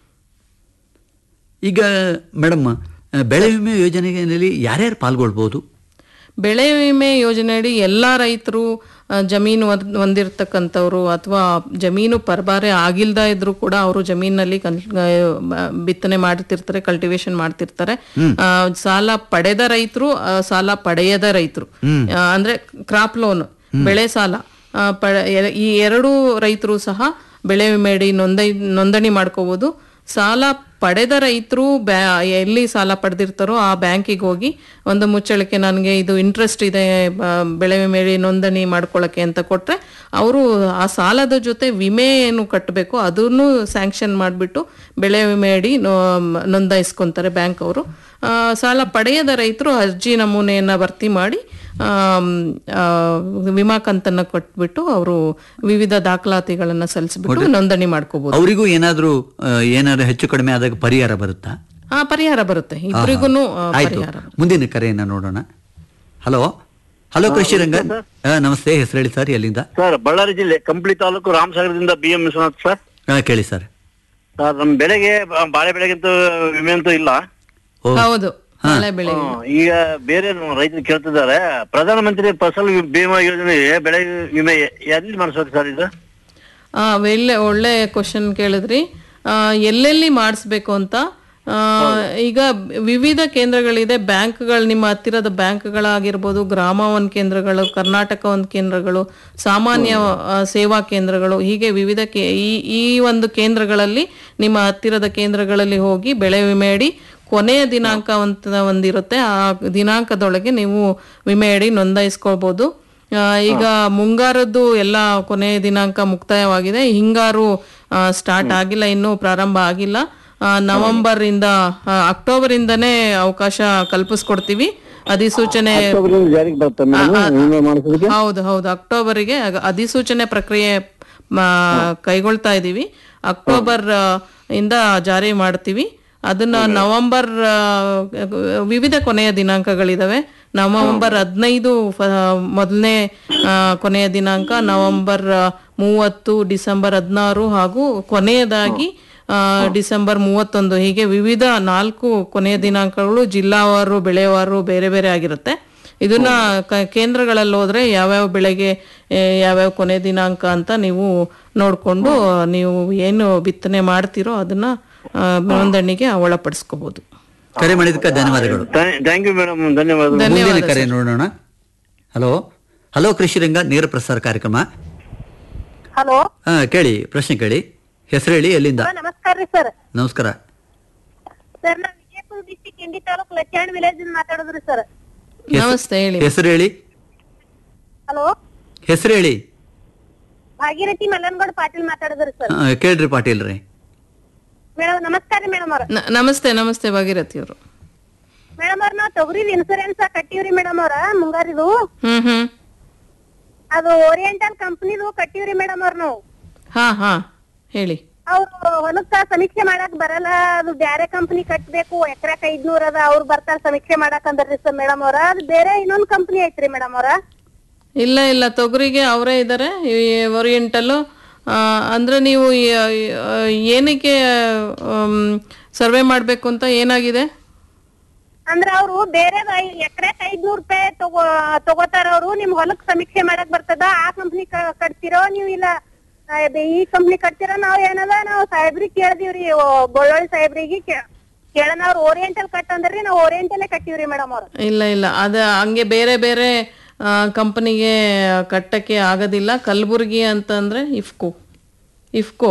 ಈಗ ಮೇಡಮ್ ಆ, ಬೆಳೆ ವಿಮೆ ಯೋಜನೆಯಲ್ಲಿ ಯಾರ್ಯಾರು ಪಾಲ್ಗೊಳ್ಬೋದು ಬೆಳೆ ವಿಮೆ ಯೋಜನೆಯಡಿ ಎಲ್ಲ ರೈತರು ಆ, ಜಮೀನು ಹೊಂದ್- ಹೊಂದಿರ್ತಕ್ಕಂಥವ್ರು ಅಥವಾ ಜಮೀನು ಪರಬಾರೆ ಆಗಿಲ್ದ ಇದ್ರು ಕೂಡ ಅವರು ಜಮೀನಲ್ಲಿ ಕನ್ ಆ, ಬ- ಬಿತ್ತನೆ ಮಾಡ್ತಿರ್ತಾರೆ ಕಲ್ಟಿವೇಶನ್ ಮಾಡ್ತಿರ್ತಾರೆ ಆ, ಸಾಲ ಪಡೆದ ರೈತರು ಆ, ಸಾಲ ಪಡೆಯದ ರೈತರು ಆ, ಅಂದ್ರೆ ಕ್ರಾಪ್ ಲೋನ್ ಬೆಳೆ ಸಾಲ ಆ, ಪ- ಎ- ಈ ಎರಡೂ ರೈತರು ಸಹ ಬೆಳೆ ವಿಮೆಯಡಿ ನೋಂದಣಿ ನೋಂದಣಿ ಮಾಡ್ಕೋಬಹುದು ಸಾಲ ಪಡೆದ ರೈತರು ಬ್ಯಾ ಎಲ್ಲಿ ಸಾಲ ಪಡೆದಿರ್ತಾರೋ ಆ ಬ್ಯಾಂಕಿಗೆ ಹೋಗಿ ಒಂದು ಮುಚ್ಚಳಿಕೆ ನನಗೆ ಇದು ಇಂಟ್ರೆಸ್ಟ್ ಇದೆ ಬ- ಬೆಳೆ ವಿಮೆ ನೋಂದಣಿ ಮಾಡ್ಕೊಳ್ಳೋಕ್ಕೆ ಅಂತ ಕೊಟ್ರೆ ಅವರು ಆ ಸಾಲದ ಜೊತೆ ವಿಮೆ ಏನು ಕಟ್ಟಬೇಕು ಅದನ್ನು ಸ್ಯಾಂಕ್ಷನ್ ಮಾಡಿಬಿಟ್ಟು ಬೆಳೆ ವಿಮೆ ಅಡಿ ನೋ- ನೋಂದಾಯಿಸ್ಕೊಂತಾರೆ ಬ್ಯಾಂಕ್ ಅವರು ಆ, ಸಾಲ ಪಡೆಯದ ರೈತರು ಅರ್ಜಿ ನಮೂನೆಯನ್ನ ಭರ್ತಿ ಮಾಡಿ ಆಮ್, ಆ, ವಿಮಾ ಕಂತನ್ನ ಕೊಟ್ಬಿಟ್ಟು ಅವರು ವಿವಿಧ ದಾಖಲಾತಿಗಳನ್ನ ಸಲ್ಲಿಸ್ಬಿಟ್ಟು ನೋಂದಣಿ ಮಾಡ್ಕೋಬಹುದು ಅವರಿಗೂ ಏನಾದರೂ ಏನಾದ್ರು ಹೆಚ್ಚು ಕಡಿಮೆ ಆದಾಗ ಪರಿಹಾರ ಬರುತ್ತಾ ಆ ಪರಿಹಾರ ಬರುತ್ತೆ ಇಬ್ಬರಿಗೂ ಆಯ್ತು ಪರಿಹಾರ ಮುಂದಿನ ಕರೆಯನ್ನ ನೋಡೋಣ ಹಲೋ ಹಲೋ ಕೃಷಿರಂಗ ಆ, ನಮಸ್ತೆ ಹೆಸರು ಹೇಳಿ ಸರ್ ಎಲ್ಲಿಂದ ಸರ್ ಬಳ್ಳಾರಿ ಜಿಲ್ಲೆ ಕಂಪ್ಲಿ ತಾಲೂಕು ರಾಮಸಾಗರದಿಂದ ಬಿ ಎಂ ವಿಶ್ವನಾಥ್ ಸರ್ ಆ, ಕೇಳಿ ಸರ್ ಸರ್ ನಮ್ಮ ಬೆಳೆಗೆ ಬ- ಬಾಳೆ ಬೆಳೆಗಂತೂ ವಿಮೆ ಅಂತೂ ಇಲ್ಲ ಓ ಹೌದು ಮಳೆ ಬೆಳೆ ಹ್ಮ್, ಈಗ ಬೇರೆ ರೈತರು ಕೇಳ್ತಿದ್ದಾರೆ ಪ್ರಧಾನಮಂತ್ರಿ ಫಸಲ್ ವಿ- ಬಿಮಾ ಯೋಜನೆ ಬೆಳೆ ವಿಮೆ ಎಲ್ಲಿ ಮಾಡಿಸ್ಬೇಕು ಸರ್ ಇದು ಆ ಒಳ್ಳೆ ಒಳ್ಳೆ ಕ್ವಶನ್ ಕೇಳಿದ್ರಿ ಆ, ಎಲ್ಲೆಲ್ಲಿ ಮಾಡಿಸ್ಬೇಕು ಅಂತ ಆ, ಈಗ ವಿವಿಧ ಕೇಂದ್ರಗಳಿದೆ ಬ್ಯಾಂಕ್ಗಳು ನಿಮ್ಮ ಹತ್ತಿರದ ಬ್ಯಾಂಕ್ಗಳಾಗಿರ್ಬೋದು ಗ್ರಾಮ ಒಂದು ಕೇಂದ್ರಗಳು ಕರ್ನಾಟಕ ಒಂದು ಕೇಂದ್ರಗಳು ಸಾಮಾನ್ಯ ಆ, ಸೇವಾ ಕೇಂದ್ರಗಳು ಹೀಗೆ ವಿವಿಧ ಕೇ ಈ ಈ ಒಂದು ಕೇಂದ್ರಗಳಲ್ಲಿ ನಿಮ್ಮ ಹತ್ತಿರದ ಕೇಂದ್ರಗಳಲ್ಲಿ ಹೋಗಿ ಬೆಳೆ ವಿಮೆ ಅಡಿ ಕೊನೆಯ ದಿನಾಂಕ ಅಂತ ಒಂದಿರುತ್ತೆ ಆ ದಿನಾಂಕದೊಳಗೆ ನೀವು ವಿಮೆ ಅಡಿ ನೋಂದಾಯಿಸ್ಕೊಳ್ಬೋದು ಆ, ಈಗ ಮುಂಗಾರದ್ದು ಎಲ್ಲ ಕೊನೆಯ ದಿನಾಂಕ ಮುಕ್ತಾಯವಾಗಿದೆ ಹಿಂಗಾರು ಸ್ಟಾರ್ಟ್ ಆಗಿಲ್ಲ ಇನ್ನೂ ಪ್ರಾರಂಭ ಆಗಿಲ್ಲ ಆ, ನವೆಂಬರ್ ಇಂದ ಆ, ಅಕ್ಟೋಬರ್ ಇಂದನೇ ಅವಕಾಶ ಕಲ್ಪಿಸ್ಕೊಡ್ತೀವಿ ಅಧಿಸೂಚನೆ ಜಾರಿಗೆ ಬರುತ್ತೆ ವಿಮೆ ಮಾಡಿಸೋದಕ್ಕೆ ಹೌದು ಹೌದು ಅಕ್ಟೋಬರಿಗೆ ಆಗ ಅಧಿಸೂಚನೆ ಪ್ರಕ್ರಿಯೆ ಮ- ಕೈಗೊಳ್ತಾ ಇದ್ದೀವಿ ಅಕ್ಟೋಬರ್ ಆ, ಇಂದ ಜಾರಿ ಮಾಡ್ತೀವಿ ಅದನ್ನ ನವೆಂಬರ್ ಆ, ವಿವಿಧ ಕೊನೆಯ ದಿನಾಂಕಗಳಿದಾವೆ ನವೆಂಬರ್ ಹದಿನೈದು ಮೊದಲನೇ ಕೊನೆಯ ದಿನಾಂಕ ನವೆಂಬರ್ ಆ, ಮೂವತ್ತು ಡಿಸೆಂಬರ್ ಹದಿನಾರು ಹಾಗೂ ಕೊನೆಯದಾಗಿ ಆ, ಡಿಸೆಂಬರ್ ಮೂವತ್ತೊಂದು ಹೀಗೆ ವಿವಿಧ ನಾಲ್ಕು ಕೊನೆಯ ದಿನಾಂಕಗಳು ಜಿಲ್ಲಾವಾರು ಬೆಳೆವಾರು ಬೇರೆ ಬೇರೆ ಆಗಿರುತ್ತೆ ಇದನ್ನ ಕ- ಕೇಂದ್ರಗಳಲ್ಲಿ ಹೋದ್ರೆ ಯಾವ್ಯಾವ ಬೆಳೆಗೆ ಆ, ಯಾವ್ಯಾವ ಕೊನೆ ದಿನಾಂಕ ಅಂತ ನೀವು ನೋಡ್ಕೊಂಡು ನೀವು ಏನು ಬಿತ್ತನೆ ಮಾಡ್ತೀರೋ ಅದನ್ನ ಆ, ನೋಂದಣಿಗೆ ಒಳಪಡಿಸ್ಕೋಬಹುದು ಕರೆ ಮಾಡಿದ್ದಕ್ಕೆ ಧನ್ಯವಾದಗಳು ಥ್ಯಾಂಕ್ ಯು ಮೇಡಮ್ ಧನ್ಯವಾದ ಮುಂದಿನ ಕರೆ ನೋಡೋಣ ಹಲೋ ಹಲೋ ಕೃಷಿರಂಗ ನೇರ ಪ್ರಸಾರ ಕಾರ್ಯಕ್ರಮ ಹಲೋ ಹಾ ಕೇಳಿ ಪ್ರಶ್ನೆ ಕೇಳಿ ಹೆಸರು ಹೇಳಿ ಎಲ್ಲಿಂದ ನಮಸ್ಕಾರ ರೀ ಸರ್ ನಮಸ್ಕಾರ ಸರ್ ನಾ ವಿಜಯಪುರ ಡಿಸ್ಟಿಕ್ ಇಂಡಿ ತಾಲೂಕ್ ಲಚ್ಚಾಣ್ ವಿಲೇಜ್ ಮಾತಾಡೋದ್ರಿ ಸರ್ ನಮಸ್ತೆ ಹೇಳಿ ಹೆಸರು ಹೇಳಿ ಹಲೋ ಹೆಸರು ಹೇಳಿ ಭಾಗೀರಥಿ ಮಲ್ಲನಗೌಡ ಪಾಟೀಲ್ ಮಾತಾಡೋದ್ರಿ ಸರ್ ಆ, ಕೇಳ್ರಿ ಪಾಟೀಲ್ ರೀ ಮೇಡಮ್ ನಮಸ್ಕಾರ ರೀ ಮೇಡಮ್ ಅವ್ರ ನ- ನಮಸ್ತೆ ನಮಸ್ತೆ ಭಾಗೀರಥಿ ಅವರು ಮೇಡಮ್ ಅವ್ರ ನಾವ್ ತೊಗರಿದ ಇನ್ಸೂರೆನ್ಸ್ ಕಟ್ಟಿವ್ರಿ ಮೇಡಮ್ ಅವ್ರ ಮುಂಗಾರಿದು ಹ್ಮ್ ಹ್ಮ್ ಅದು ಓರಿಯೆಂಟಲ್ ಕಂಪ್ನಿದು ಕಟ್ಟಿವ್ರಿ ಮೇಡಮ್ ಅವ್ರ ನಾವು ಹಾ ಹಾ ಹೇಳಿ ಅವ್ರು ಹೊಲಕ್ಕ ಸಮೀಕ್ಷೆ ಮಾಡಕ್ ಬರಲ್ಲ ಅದು ಬ್ಯಾರೆ ಕಂಪನಿ ಕಟ್ಬೇಕು ಎಕರೆಕ್ ಐದ್ನೂರ ಅದ ಅವ್ರು ಬರ್ತಾರ ಸಮೀಕ್ಷೆ ಮಾಡಕ್ ಅಂದ್ರಿ ಸರ್ ಮೇಡಮ್ ಅವ್ರ ಅದು ಬೇರೆ ಇನ್ನೊಂದ್ ಕಂಪನಿ ಐತ್ರಿ ಮೇಡಮ್ ಅವ್ರ ಇಲ್ಲ ಇಲ್ಲ ತೊಗರಿಗೆ ಅವರೇ ಇದ್ದಾರೆ ಓರಿಯೆಂಟಲ್ಲು ಅಂದ್ರೆ ನೀವು ಯ- ಯ- ಏನಕ್ಕೆ ಸರ್ವೆ ಮಾಡಬೇಕು ಅಂತ ಏನಾಗಿದೆ ಅಂದ್ರ ಅವ್ರು ಬೇರೆ ಎಕರೆಕ್ ಐದ್ನೂರ್ ರೂಪಾಯಿ ತಗೋ ತಗೋತಾರ ಅವ್ರು ನಿಮ್ ಹೊಲಕ್ ಸಮೀಕ್ಷೆ ಮಾಡಕ್ ಬರ್ತದ ಆ ಕಂಪ್ನಿ ಕಟ್ತಿರೋ ನೀವ್ ಇಲ್ಲ ಆ, ಬೆ- ಈ ಕಂಪ್ನಿ ಕಟ್ತಿರೋ ನಾವ್ ಏನದ ನಾವ್ ಸಾಹೇಬ್ರಿಗೆ ಕೇಳ್ದಿವ್ರಿ ಓ, ಬಳ್ಳೊಳ್ಳಿ ಸಾಹೇಬ್ರಿಗೆ ಕೇ- ಕೇಳನ ಅವ್ರು ಓರಿಯೆಂಟಲ್ ಕಟ್ ಅಂದ್ರಿ ನಾವ್ ಓರಿಯೆಂಟಲ್ಲೇ ಕಟ್ಟಿವ್ರಿ ಮೇಡಮ್ ಅವ್ರು ಇಲ್ಲ ಇಲ್ಲ ಅದು ಹಂಗೆ ಬೇರೆ ಬೇರೆ ಕಂಪನಿಗೆ ಕಟ್ಟಕ್ಕೆ ಆಗೋದಿಲ್ಲ ಕಲಬುರ್ಗಿ ಅಂತಂದ್ರೆ ಇಫ್ಕೋ ಇಫ್ಕೋ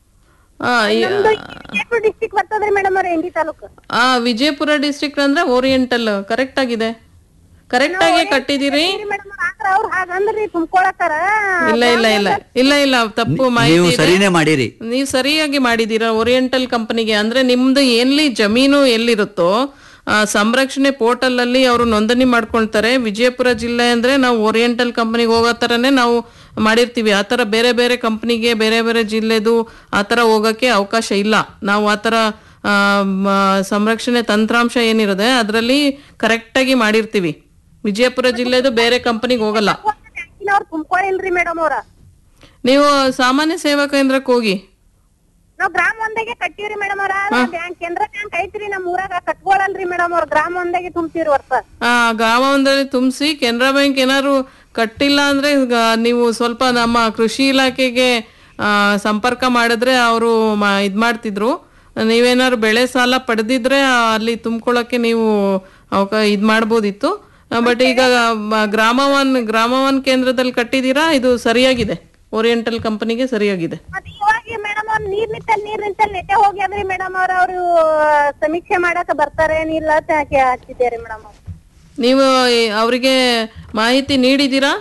ಆ, ಈ- ವಿಜಯಪುರ ಡಿಸ್ಟಿಕ್ ಬರ್ತದ್ರಿ ಮೇಡಮ್ ಅವ್ರ ಎಂಡಿ ತಾಲೂಕ್ ಆ ವಿಜಯಪುರ ಡಿಸ್ಟ್ರಿಕ್ಟ್ ಅಂದ್ರೆ ಓರಿಯೆಂಟಲ್ ಕರೆಕ್ಟ್ ಆಗಿದೆ ಕರೆಕ್ಟ್ ಆಗಿ ಕಟ್ಟಿದಿರಿ ಮೇಡಮ್ ಆದ್ರ ಅವ್ರು ಹಾಗಂದ್ರಿ ತುಂಬ್ಕೊಳತ್ತಾರ ಇಲ್ಲ ಇಲ್ಲ ಇಲ್ಲ ಇಲ್ಲ ಇಲ್ಲ ತಪ್ಪು ನೀವು ಮಾಹಿತಿ ಇದೆ. ಸರಿನೇ ಮಾಡಿರಿ ನೀವು ಸರಿಯಾಗಿ ಮಾಡಿದೀರಾ ಓರಿಯೆಂಟಲ್ ಕಂಪನಿಗೆ ಅಂದ್ರೆ ನಿಮ್ದು ಎಲ್ಲಿ ಜಮೀನು ಎಲ್ಲಿರುತ್ತೋ ಆ, ಸಂರಕ್ಷಣೆ ಪೋರ್ಟಲ್ ಅಲ್ಲಿ ಅವರು ನೋಂದಣಿ ಮಾಡ್ಕೊಳ್ತಾರೆ ವಿಜಯಪುರ ಜಿಲ್ಲೆ ಅಂದ್ರೆ ನಾವು ಓರಿಯೆಂಟಲ್ ಕಂಪನಿಗೆ ಹೋಗೋ ಥರನೇ ನಾವು ಮಾಡಿರ್ತೀವಿ ಆ ಥರ ಬೇರೆ ಬೇರೆ ಕಂಪನಿಗೆ ಬೇರೆ ಬೇರೆ ಜಿಲ್ಲೆದು ಆ ಥರ ಹೋಗೋಕ್ಕೆ ಅವಕಾಶ ಇಲ್ಲ ನಾವು ಆ ಥರ ಆ, ಮ, ಸಂರಕ್ಷಣೆ ತಂತ್ರಾಂಶ ಏನಿರುತ್ತೆ ಅದರಲ್ಲಿ ಕರೆಕ್ಟಾಗಿ ಮಾಡಿರ್ತೀವಿ ವಿಜಯಪುರ ಜಿಲ್ಲೆದು ಬೇರೆ ಕಂಪನಿಗೆ ಹೋಗಲ್ಲ ಅವ್ರು ತುಂಬ್ಕೊಳಿಲ್ರಿ ಮೇಡಮ್ ಅವ್ರ ನೀವು ಸಾಮಾನ್ಯ ಸೇವಾ ಕೇಂದ್ರಕ್ಕೆ ಹೋಗಿ ನಾವ್ ಗ್ರಾಮ ಒಂದಾಗೆ ಕಟ್ಟಿವ್ರಿ ಮೇಡಮ್ ಅವ್ರ ಬ್ಯಾಂಕ್ ಕೇಂದ್ರ ಬ್ಯಾಂಕ್ ಐತ್ರಿ ನಮ್ ಊರಾಗ ಕಟ್ಕೊಳಲ್ರಿ ಮೇಡಮ್ ಅವ್ರ ಗ್ರಾಮ ಒಂದಾಗೆ ತುಂಬ್ತೀವ್ರಿ ವರ್ಷ ಆ ಗ್ರಾಮ ಒಂದಲ್ಲಿ ತುಂಬಿಸಿ ಕೆನರಾ ಬ್ಯಾಂಕ್ ಏನಾದ್ರು ಕಟ್ಟಿಲ್ಲ ಅಂದ್ರೆ ಈಗ ನೀವು ಸ್ವಲ್ಪ ನಮ್ಮ ಕೃಷಿ ಇಲಾಖೆಗೆ ಆ, ಸಂಪರ್ಕ ಮಾಡಿದ್ರೆ ಅವರು ಇದ್ ಮಾಡ್ತಿದ್ರು ನೀವೇನಾದ್ರು ಬೆಳೆ ಸಾಲ ಪಡೆದಿದ್ರೆ ಅಲ್ಲಿ ತುಂಬ್ಕೊಳ್ಳೋಕೆ ನೀವು ಅವಕ ಇದ್ ಮಾಡ್ಬೋದಿತ್ತು ಬಟ್ ಈಗ ಮ- ಗ್ರಾಮ ಒನ್ ಗ್ರಾಮ ಒನ್ ಕೇಂದ್ರದಲ್ಲಿ ಕಟ್ಟಿದೀರಾ ಇದು ಸರಿಯಾಗಿದೆ ಓರಿಯೆಂಟಲ್ ಕಂಪನಿಗೆ ಸರಿಯಾಗಿದೆ ಮತ್ತೆ ಇವಾಗ ಮೇಡಮ್ ಅವ್ರ ನೀರ್ ನಿಂತಲ್ ನೀರ್ ನಿಂತಲ್ ನೆಟ್ಟೆ ಹೋಗ್ಯಾದ್ರಿ ಮೇಡಮ್ ಅವ್ರ ಅವ್ರು ಸಮೀಕ್ಷೆ ಮಾಡಕ್ ಬರ್ತಾರೆ ಏನಿಲ್ಲ ಅಂತ ಹಾಕಿ ಹಚ್ಚಿದ್ದೇರಿ ಮೇಡಮ್ ಅವ್ರು ನೀವು ಈ- ಅವರಿಗೆ ಮಾಹಿತಿ ನೀಡಿದ್ದೀರಾ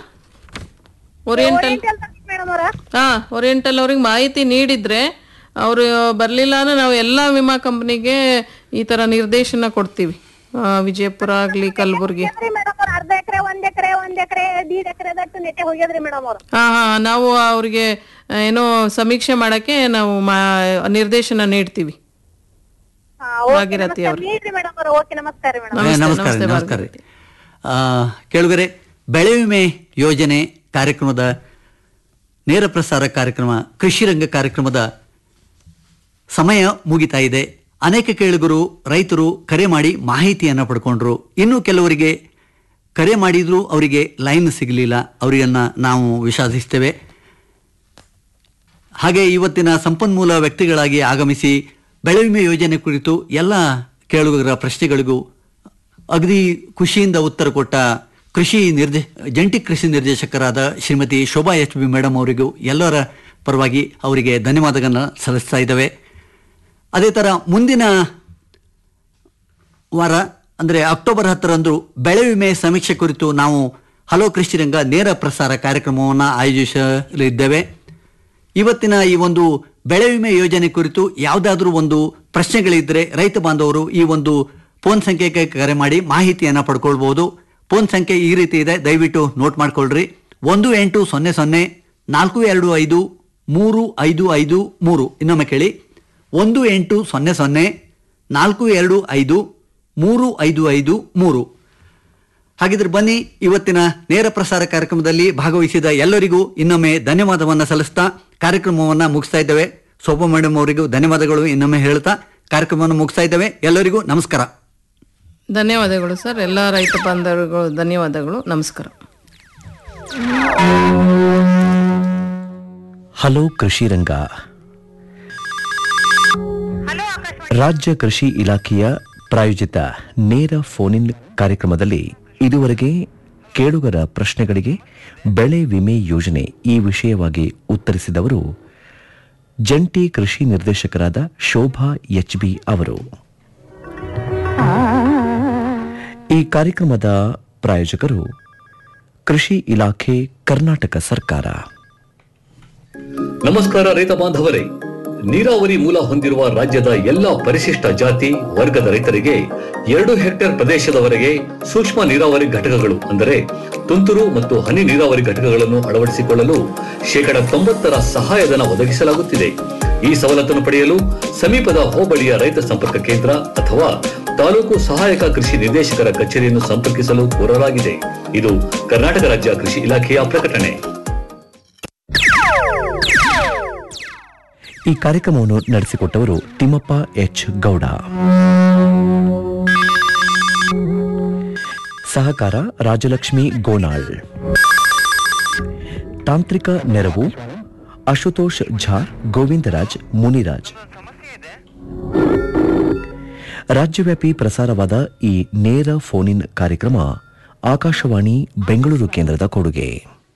ಓರಿಯೆಂಟಲ್ ಮೇಡಮ್ ಅವ್ರ ಹಾ ಓರಿಯೆಂಟಲ್ ಅವ್ರಿಗೆ ಮಾಹಿತಿ ನೀಡಿದ್ರೆ ಅವರು ಬರ್ಲಿಲ್ಲ ಅಂದ್ರೆ ನಾವು ಎಲ್ಲಾ ವಿಮಾ ಕಂಪನಿಗೆ ಈ ತರ ನಿರ್ದೇಶನ ಕೊಡ್ತೀವಿ ಆ, ವಿಜಯಪುರ ಆಗ್ಲಿ ಕಲಬುರ್ಗಿ ಮೇಡಮ್ ಅವ್ರ ಅರ್ಧ ಎಕರೆ ಒಂದ್ ಎಕರೆ ಒಂದ್ ಎಕರೆ ದೀಡ್ ಎಕರೆ ದಟ್ಟು ನೆಟ್ಟೆ ಹೋಗ್ಯಾದ್ರಿ ಮೇಡಮ್ ಅವ್ರು ಹಾ ಹಾ ನಾವು ಅವ್ರಿಗೆ ಆ, ಏನೋ ಸಮೀಕ್ಷೆ ಮಾಡಕ್ಕೆ ನಾವು ಮಾ- ನಿರ್ದೇಶನ ನೀಡ್ತೀವಿ ಭಾಗೀರಥಿ ಅವರು ನೀಡ್ರಿ ಮೇಡಮ್ ಅವ್ರ ಓಕೆ ನಮಸ್ಕಾರ ರೀ ಮೇಡಮ್ ಏ, ನಮಸ್ಕಾರ ರೀ, ನಮಸ್ಕಾರ ರೀ. ಆ, ಕೇಳುಗರೆ ಬೆಳೆ ವಿಮೆ ಯೋಜನೆ ಕಾರ್ಯಕ್ರಮದ ನೇರ ಪ್ರಸಾರ ಕಾರ್ಯಕ್ರಮ ಕೃಷಿ ರಂಗ ಕಾರ್ಯಕ್ರಮದ ಸಮಯ ಮುಗಿತಾ ಇದೆ ಅನೇಕ ಕೇಳುಗರು ರೈತರು ಕರೆ ಮಾಡಿ ಮಾಹಿತಿಯನ್ನು ಪಡ್ಕೊಂಡ್ರು ಇನ್ನು ಕೆಲವರಿಗೆ ಕರೆ ಮಾಡಿದ್ರು ಅವರಿಗೆ ಲೈನ್ ಸಿಗಲಿಲ್ಲ ಅವರಿಗನ್ನ ನಾವು ವಿಷಾದಿಸ್ತೇವೆ ಹಾಗೆ ಇವತ್ತಿನ ಸಂಪನ್ಮೂಲ ವ್ಯಕ್ತಿಗಳಾಗಿ ಆಗಮಿಸಿ ಬೆಳೆ ವಿಮೆ ಯೋಜನೆ ಕುರಿತು ಎಲ್ಲ ಕೇಳುಗರ ಪ್ರಶ್ನೆಗಳಿಗೂ ಅಗದಿ ಖುಷಿಯಿಂದ ಉತ್ತರ ಕೊಟ್ಟ ಕೃಷಿ ನಿರ್ದೇ ಜಂಟಿ ಕೃಷಿ ನಿರ್ದೇಶಕರಾದ Shrimati Shobha H B madam ಅವರಿಗೂ ಎಲ್ಲರ ಪರವಾಗಿ ಅವರಿಗೆ ಧನ್ಯವಾದಗಳನ್ನು ಸಲ್ಲಿಸ್ತಾ ಇದ್ದೇವೆ ಅದೇ ಥರ ಮುಂದಿನ ವಾರ ಅಂದರೆ ಅಕ್ಟೋಬರ್ ಹತ್ತರಂದು ಬೆಳೆ ವಿಮೆ ಸಮೀಕ್ಷೆ ಕುರಿತು ನಾವು ಹಲೋ ಕೃಷಿ ರಂಗ ನೇರ ಪ್ರಸಾರ ಕಾರ್ಯಕ್ರಮವನ್ನು ಆಯೋಜಿಸಲಿದ್ದೇವೆ ಇವತ್ತಿನ ಈ ಒಂದು ಬೆಳೆ ವಿಮೆ ಯೋಜನೆ ಕುರಿತು ಯಾವುದಾದ್ರೂ ಒಂದು ಪ್ರಶ್ನೆಗಳಿದ್ದರೆ ರೈತ ಬಾಂಧವರು ಈ ಒಂದು ಫೋನ್ ಸಂಖ್ಯೆಗೆ ಕರೆ ಮಾಡಿ ಮಾಹಿತಿಯನ್ನು ಪಡ್ಕೊಳ್ಬೋದು ಫೋನ್ ಸಂಖ್ಯೆ ಈ ರೀತಿ ಇದೆ ದಯವಿಟ್ಟು ನೋಟ್ ಮಾಡ್ಕೊಳ್ರಿ ಒಂದು ಎಂಟು ಸೊನ್ನೆ ಸೊನ್ನೆ ನಾಲ್ಕು ಎರಡು ಐದು ಮೂರು ಐದು ಐದು ಮೂರು ಇನ್ನೊಮ್ಮೆ ಕೇಳಿ ಒಂದು ಎಂಟು ಸೊನ್ನೆ ಸೊನ್ನೆ ನಾಲ್ಕು ಎರಡು ಐದು ಮೂರು ಐದು ಐದು ಮೂರು ಹಾಗಿದ್ರೆ ಬನ್ನಿ ಇವತ್ತಿನ ನೇರ ಪ್ರಸಾರ ಕಾರ್ಯಕ್ರಮದಲ್ಲಿ ಭಾಗವಹಿಸಿದ ಎಲ್ಲರಿಗೂ ಇನ್ನೊಮ್ಮೆ ಧನ್ಯವಾದವನ್ನು ಸಲ್ಲಿಸ್ತಾ ಕಾರ್ಯಕ್ರಮವನ್ನು ಮುಗಿಸ್ತಾ ಇದ್ದೇವೆ ಶೋಭಾ ಮೇಡಮ್ ಅವರಿಗೂ ಧನ್ಯವಾದಗಳು ಇನ್ನೊಮ್ಮೆ ಹೇಳ್ತಾ ಕಾರ್ಯಕ್ರಮವನ್ನು ಮುಗಿಸ್ತಾ ಇದ್ದೇವೆ ಎಲ್ಲರಿಗೂ ನಮಸ್ಕಾರ ಧನ್ಯವಾದಗಳು ಸರ್ ಎಲ್ಲ ರೈತ ಬಾಂಧವರಿಗೂ ಧನ್ಯವಾದಗಳು ನಮಸ್ಕಾರ ಹಲೋ ಕೃಷಿ ರಂಗ ರಾಜ್ಯ ಕೃಷಿ ಇಲಾಖೆಯ ಪ್ರಾಯೋಜಿತ ನೇರ ಫೋನ್ ಇನ್ ಕಾರ್ಯಕ್ರಮದಲ್ಲಿ ಇದುವರೆಗೆ ಕೇಳುಗರ ಪ್ರಶ್ನೆಗಳಿಗೆ ಬೆಳೆ ವಿಮೆ ಯೋಜನೆ ಈ ವಿಷಯವಾಗಿ ಉತ್ತರಿಸಿದವರು ಜಂಟಿ ಕೃಷಿ ನಿರ್ದೇಶಕರಾದ ಶೋಭಾ ಎಚ್ ಬಿ ಅವರು ಈ ಕಾರ್ಯಕ್ರಮದ ಪ್ರಾಯೋಜಕರು ಕೃಷಿ ಇಲಾಖೆ ಕರ್ನಾಟಕ ಸರ್ಕಾರ ನಮಸ್ಕಾರ ರೈತ ಬಾಂಧವರೇ ನೀರಾವರಿ ಮೂಲ ಹೊಂದಿರುವ ರಾಜ್ಯದ ಎಲ್ಲಾ ಪರಿಶಿಷ್ಟ ಜಾತಿ ವರ್ಗದ ರೈತರಿಗೆ ಎರಡು ಹೆಕ್ಟೇರ್ ಪ್ರದೇಶದವರೆಗೆ ಸೂಕ್ಷ್ಮ ನೀರಾವರಿ ಘಟಕಗಳು ಅಂದರೆ ತುಂತುರು ಮತ್ತು ಹನಿ ನೀರಾವರಿ ಘಟಕಗಳನ್ನು ಅಳವಡಿಸಿಕೊಳ್ಳಲು ಶೇಕಡ ತೊಂಬತ್ತರ ಸಹಾಯಧನ ಒದಗಿಸಲಾಗುತ್ತಿದೆ ಈ ಸವಲತ್ತನ್ನು ಪಡೆಯಲು ಸಮೀಪದ ಹೋಬಳಿಯ ರೈತ ಸಂಪರ್ಕ ಕೇಂದ್ರ ಅಥವಾ ತಾಲೂಕು ಸಹಾಯಕ ಕೃಷಿ ನಿರ್ದೇಶಕರ ಕಚೇರಿಯನ್ನು ಸಂಪರ್ಕಿಸಲು ಕೋರಲಾಗಿದೆ ಇದು ಕರ್ನಾಟಕ ರಾಜ್ಯ ಕೃಷಿ ಇಲಾಖೆಯ ಪ್ರಕಟಣೆ ಈ ಕಾರ್ಯಕ್ರಮವನ್ನು ನಡೆಸಿಕೊಟ್ಟವರು ತಿಮ್ಮಪ್ಪ ಎಚ್ ಗೌಡ ಸಹಕಾರ ರಾಜಲಕ್ಷ್ಮಿ ಗೋನಾಳ್ ತಾಂತ್ರಿಕ ನೆರವು ಅಶುತೋಷ್ ಝಾ ಗೋವಿಂದರಾಜ್ ಮುನಿರಾಜ್ ರಾಜ್ಯವ್ಯಾಪಿ ಪ್ರಸಾರವಾದ ಈ ನೇರ ಫೋನ್ ಇನ್ ಕಾರ್ಯಕ್ರಮ ಆಕಾಶವಾಣಿ ಬೆಂಗಳೂರು ಕೇಂದ್ರದ ಕೊಡುಗೆ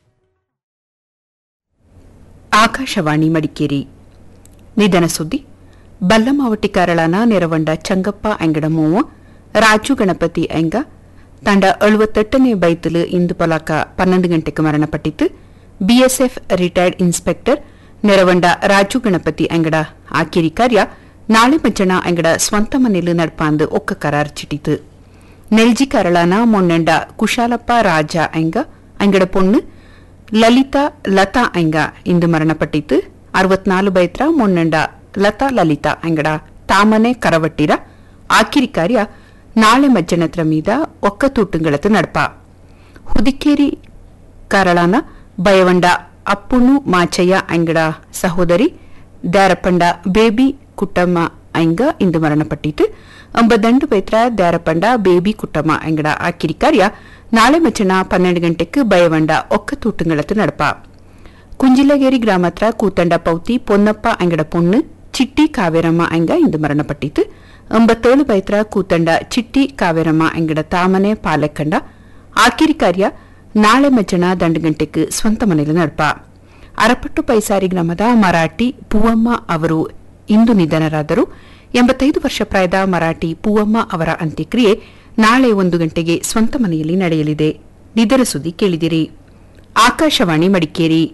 ಆಕಾಶವಾಣಿ ಮಡಿಕೇರಿ ನಿಧನ ಸುದ್ದಿ ಬಲ್ಲಮಾವಟಿ ಕರಳನ ನೆರವಂಡ ಚಂಗಪ್ಪ ಅಂಗಡಮೂವ ರಾಜು ಗಣಪತಿ ಅಂಗ ತಂಡ ಅಳುವತ್ತೆಟ್ಟನೇ ಬೈತಲು ಇಂದು ಪಲಾಕ ಪನ್ನೊಂದು ಗಂಟೆಗೆ ಮರಣಪಟ್ಟಿತು BSF retired inspector Neravanda Raju Ganapati ಅಂಗಡ ಆಕಿರಿ ಕಾರ್ಯ ನಾಳೆ ಮಜ್ಜನ ಅಂಗಡ ಸ್ವಂತ ಮನೆಲು ನಡ್ಪಾಂದು ಒಕ್ಕ ಕರಾರ್ ಚಿಟಿತು ನೆಲ್ಜಿ ಕರಳನ ಮೊನ್ನೆಂಡ ಕುಶಾಲಪ್ಪ ರಾಜ ಅಂಗ ಅಂಗಡ ಪೊಣ್ಣು ಲಲಿತಾ ಲತಾ ಅಂಗ ಇಂದು ಮರಣಪಟ್ಟಿತು ಅರವತ್ನಾಲು ಬೈತ್ರ ಮೊನ್ನೆಂಡ ಲತಾ ಲಲಿತಾ ಅಂಗಡ ತಾಮನೆ ಕರವಟ್ಟಿರ ಆಕಿರಿ ಕಾರ್ಯ ನಾಳೆ ಮಜ್ಜನತ್ರ ಮೀದ ಒಕ್ಕ ತೂಟುಂಗಳತು ನಡ್ಪ ಹುದಿಕೇರಿ ಕರಳನ ಬಯವಂಡ ಅಪ್ಪುಣು ಮಾಚಯ್ಯ ಅಂಗಡ ಸಹೋದರಿ ದ್ಯಾರಪಂಡ ಬೇಬಿ ಕುಟ್ಟಮ್ಮ ಅಂಗ ಇಂದು ಮರಣಪಟ್ಟಿತು ಅಂಬದಂಡು ಪೈತ್ರ ದ್ಯಾರಪಂಡ ಬೇಬಿ ಕುಟ್ಟಮ್ಮ ಅಂಗಡ ಆಕಿರಿ ಕಾರ್ಯ ನಾಳೆ ಮಚ್ಚನ ಪನ್ನೆರಡು ಗಂಟೆಗೆ ಬಯವಂಡ ಒಕ್ಕ ತೂಟುಂಗಳತು ನಡಪ ಕುಂಜಿಲಗೇರಿ ಗ್ರಾಮತ್ರ ಕೂತಂಡ ಪೌತಿ ಪೊನ್ನಪ್ಪ ಅಂಗಡ ಪೊಣ್ಣು ಚಿಟ್ಟಿ ಕಾವೇರಮ್ಮ ಅಂಗ ಇಂದು ಮರಣಪಟ್ಟಿತು ಒಂಬತ್ತೇಳು ಬೈತ್ರ ಕೂತಂಡ ಚಿಟ್ಟಿ ಕಾವೇರಮ್ಮ ಅಂಗಡ ತಾಮನೆ ಪಾಲೆಕ್ಕಂಡ ಆಕಿರಿ ಕಾರ್ಯ ನಾಳೆ ಮಜ್ಜನ ದಂಡು ಗಂಟೆಗೆ ಸ್ವಂತ ಮನೆಯಲ್ಲಿ ನಡಪ ಅರಪಟ್ಟು ಪೈಸಾರಿ ಗ್ರಾಮದ ಮರಾಠಿ ಪೂವಮ್ಮ ಅವರು ಇಂದು ನಿಧನರಾದರು ಎಂಬತ್ತೈದು ವರ್ಷ ಪ್ರಾಯದ ಮರಾಠಿ ಪೂವಮ್ಮ ಅವರ ಅಂತ್ಯಕ್ರಿಯೆ ನಾಳೆ ಒಂದು ಗಂಟೆಗೆ ಸ್ವಂತ ಮನೆಯಲ್ಲಿ ನಡೆಯಲಿದೆ ನಿಧನ ಸುದ್ದಿ ಕೇಳಿದಿರಿ ಆಕಾಶವಾಣಿ ಮಡಿಕೇರಿ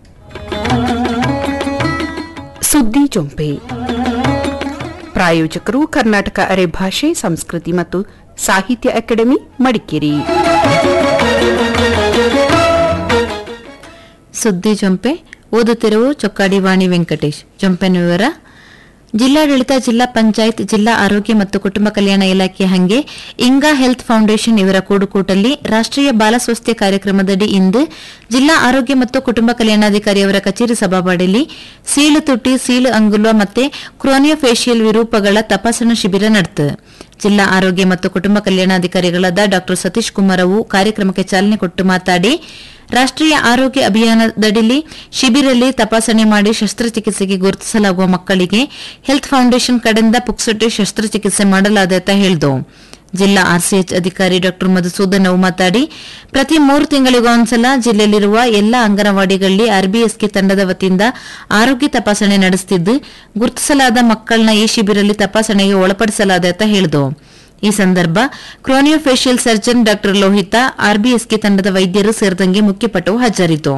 ಸುದ್ದಿ ಜೊಂಪೆ ಪ್ರಾಯೋಜಕರು ಕರ್ನಾಟಕ ಅರೆ ಭಾಷೆ ಸಂಸ್ಕೃತಿ ಮತ್ತು ಸಾಹಿತ್ಯ ಅಕಾಡೆಮಿ ಮಡಿಕೇರಿ ಸುದ್ದಿ ಜೊಂಪೆ ಓದುತ್ತಿರುವ ಚೊಕ್ಕಾಡಿ ವಾಣಿ ವೆಂಕಟೇಶ್ ಜೊಂಪೆನ ವಿವರ ಜಿಲ್ಲಾಡಳಿತ ಜಿಲ್ಲಾ ಪಂಚಾಯತ್ ಜಿಲ್ಲಾ ಆರೋಗ್ಯ ಮತ್ತು ಕುಟುಂಬ ಕಲ್ಯಾಣ ಇಲಾಖೆ ಹಂಗೆ ಇಂಗಾ ಹೆಲ್ತ್ ಫೌಂಡೇಶನ್ ಇವರ ಕೂಡುಕೂಟಲ್ಲಿ ರಾಷ್ಟ್ರೀಯ ಬಾಲ ಸ್ವಾಸ್ಥ್ಯ ಕಾರ್ಯಕ್ರಮದಡಿ ಇಂದು ಜಿಲ್ಲಾ ಆರೋಗ್ಯ ಮತ್ತು ಕುಟುಂಬ ಕಲ್ಯಾಣಾಧಿಕಾರಿ ಅವರ ಕಚೇರಿ ಸಭಾಪಡಿಯಲ್ಲಿ ಸೀಳು ತುಟಿ ಸೀಳು ಅಂಗುಲ ಮತ್ತೆ ಕ್ರೋನಿಯೋಫೇಶಿಯಲ್ ವಿರೂಪಗಳ ತಪಾಸಣಾ ಶಿಬಿರ ನಡೆತು ಜಿಲ್ಲಾ ಆರೋಗ್ಯ ಮತ್ತು ಕುಟುಂಬ ಕಲ್ಯಾಣಾಧಿಕಾರಿಗಳಾದ ಡಾ ಸತೀಶ್ ಕುಮಾರ್ ಅವು ಕಾರ್ಯಕ್ರಮಕ್ಕೆ ಚಾಲನೆ ಕೊಟ್ಟು ಮಾತಾಡಿ ರಾಷ್ಟ್ರೀಯ ಆರೋಗ್ಯ ಅಭಿಯಾನದಡಿಲಿ ಶಿಬಿರಲ್ಲಿ ತಪಾಸಣೆ ಮಾಡಿ ಶಸ್ತ್ರಚಿಕಿತ್ಸೆಗೆ ಗುರುತಿಸಲಾಗುವ ಮಕ್ಕಳಿಗೆ ಹೆಲ್ತ್ ಫೌಂಡೇಶನ್ ಕಡೆಯಿಂದ ಪುಕ್ಸಟ್ಟೆ ಶಸ್ತ್ರಚಿಕಿತ್ಸೆ ಮಾಡಲಾದ ಅಂತ ಹೇಳಿದು ಜಿಲ್ಲಾ ಆರ್ಸಿಎಚ್ ಅಧಿಕಾರಿ ಡಾ ಮಧುಸೂದನ್ ಅವು ಮಾತಾಡಿ ಪ್ರತಿ ಮೂರು ತಿಂಗಳಿಗೊಂದ್ಸಲ ಜಿಲ್ಲೆಯಲ್ಲಿರುವ ಎಲ್ಲಾ ಅಂಗನವಾಡಿಗಳಲ್ಲಿ ಆರ್ಬಿಎಸ್ಕೆ ತಂಡದ ವತಿಯಿಂದ ಆರೋಗ್ಯ ತಪಾಸಣೆ ನಡೆಸುತ್ತಿದ್ದು ಗುರುತಿಸಲಾದ ಮಕ್ಕಳನ್ನ ಈ ಶಿಬಿರಲ್ಲಿ ತಪಾಸಣೆಗೆ ಒಳಪಡಿಸಲಾದ ಅಂತ ಹೇಳಿದು ಈ ಸಂದರ್ಭ ಕ್ರೋನಿಯೋಫೇಶಿಯಲ್ ಸರ್ಜನ್ ಡಾ ಲೋಹಿತಾ ಆರ್ಬಿಎಸ್ಕೆ ತಂಡದ ವೈದ್ಯರು ಸೇರಿದಂಗೆ ಮುಖ್ಯಪಟ್ಟವು ಹಾಜರಿತು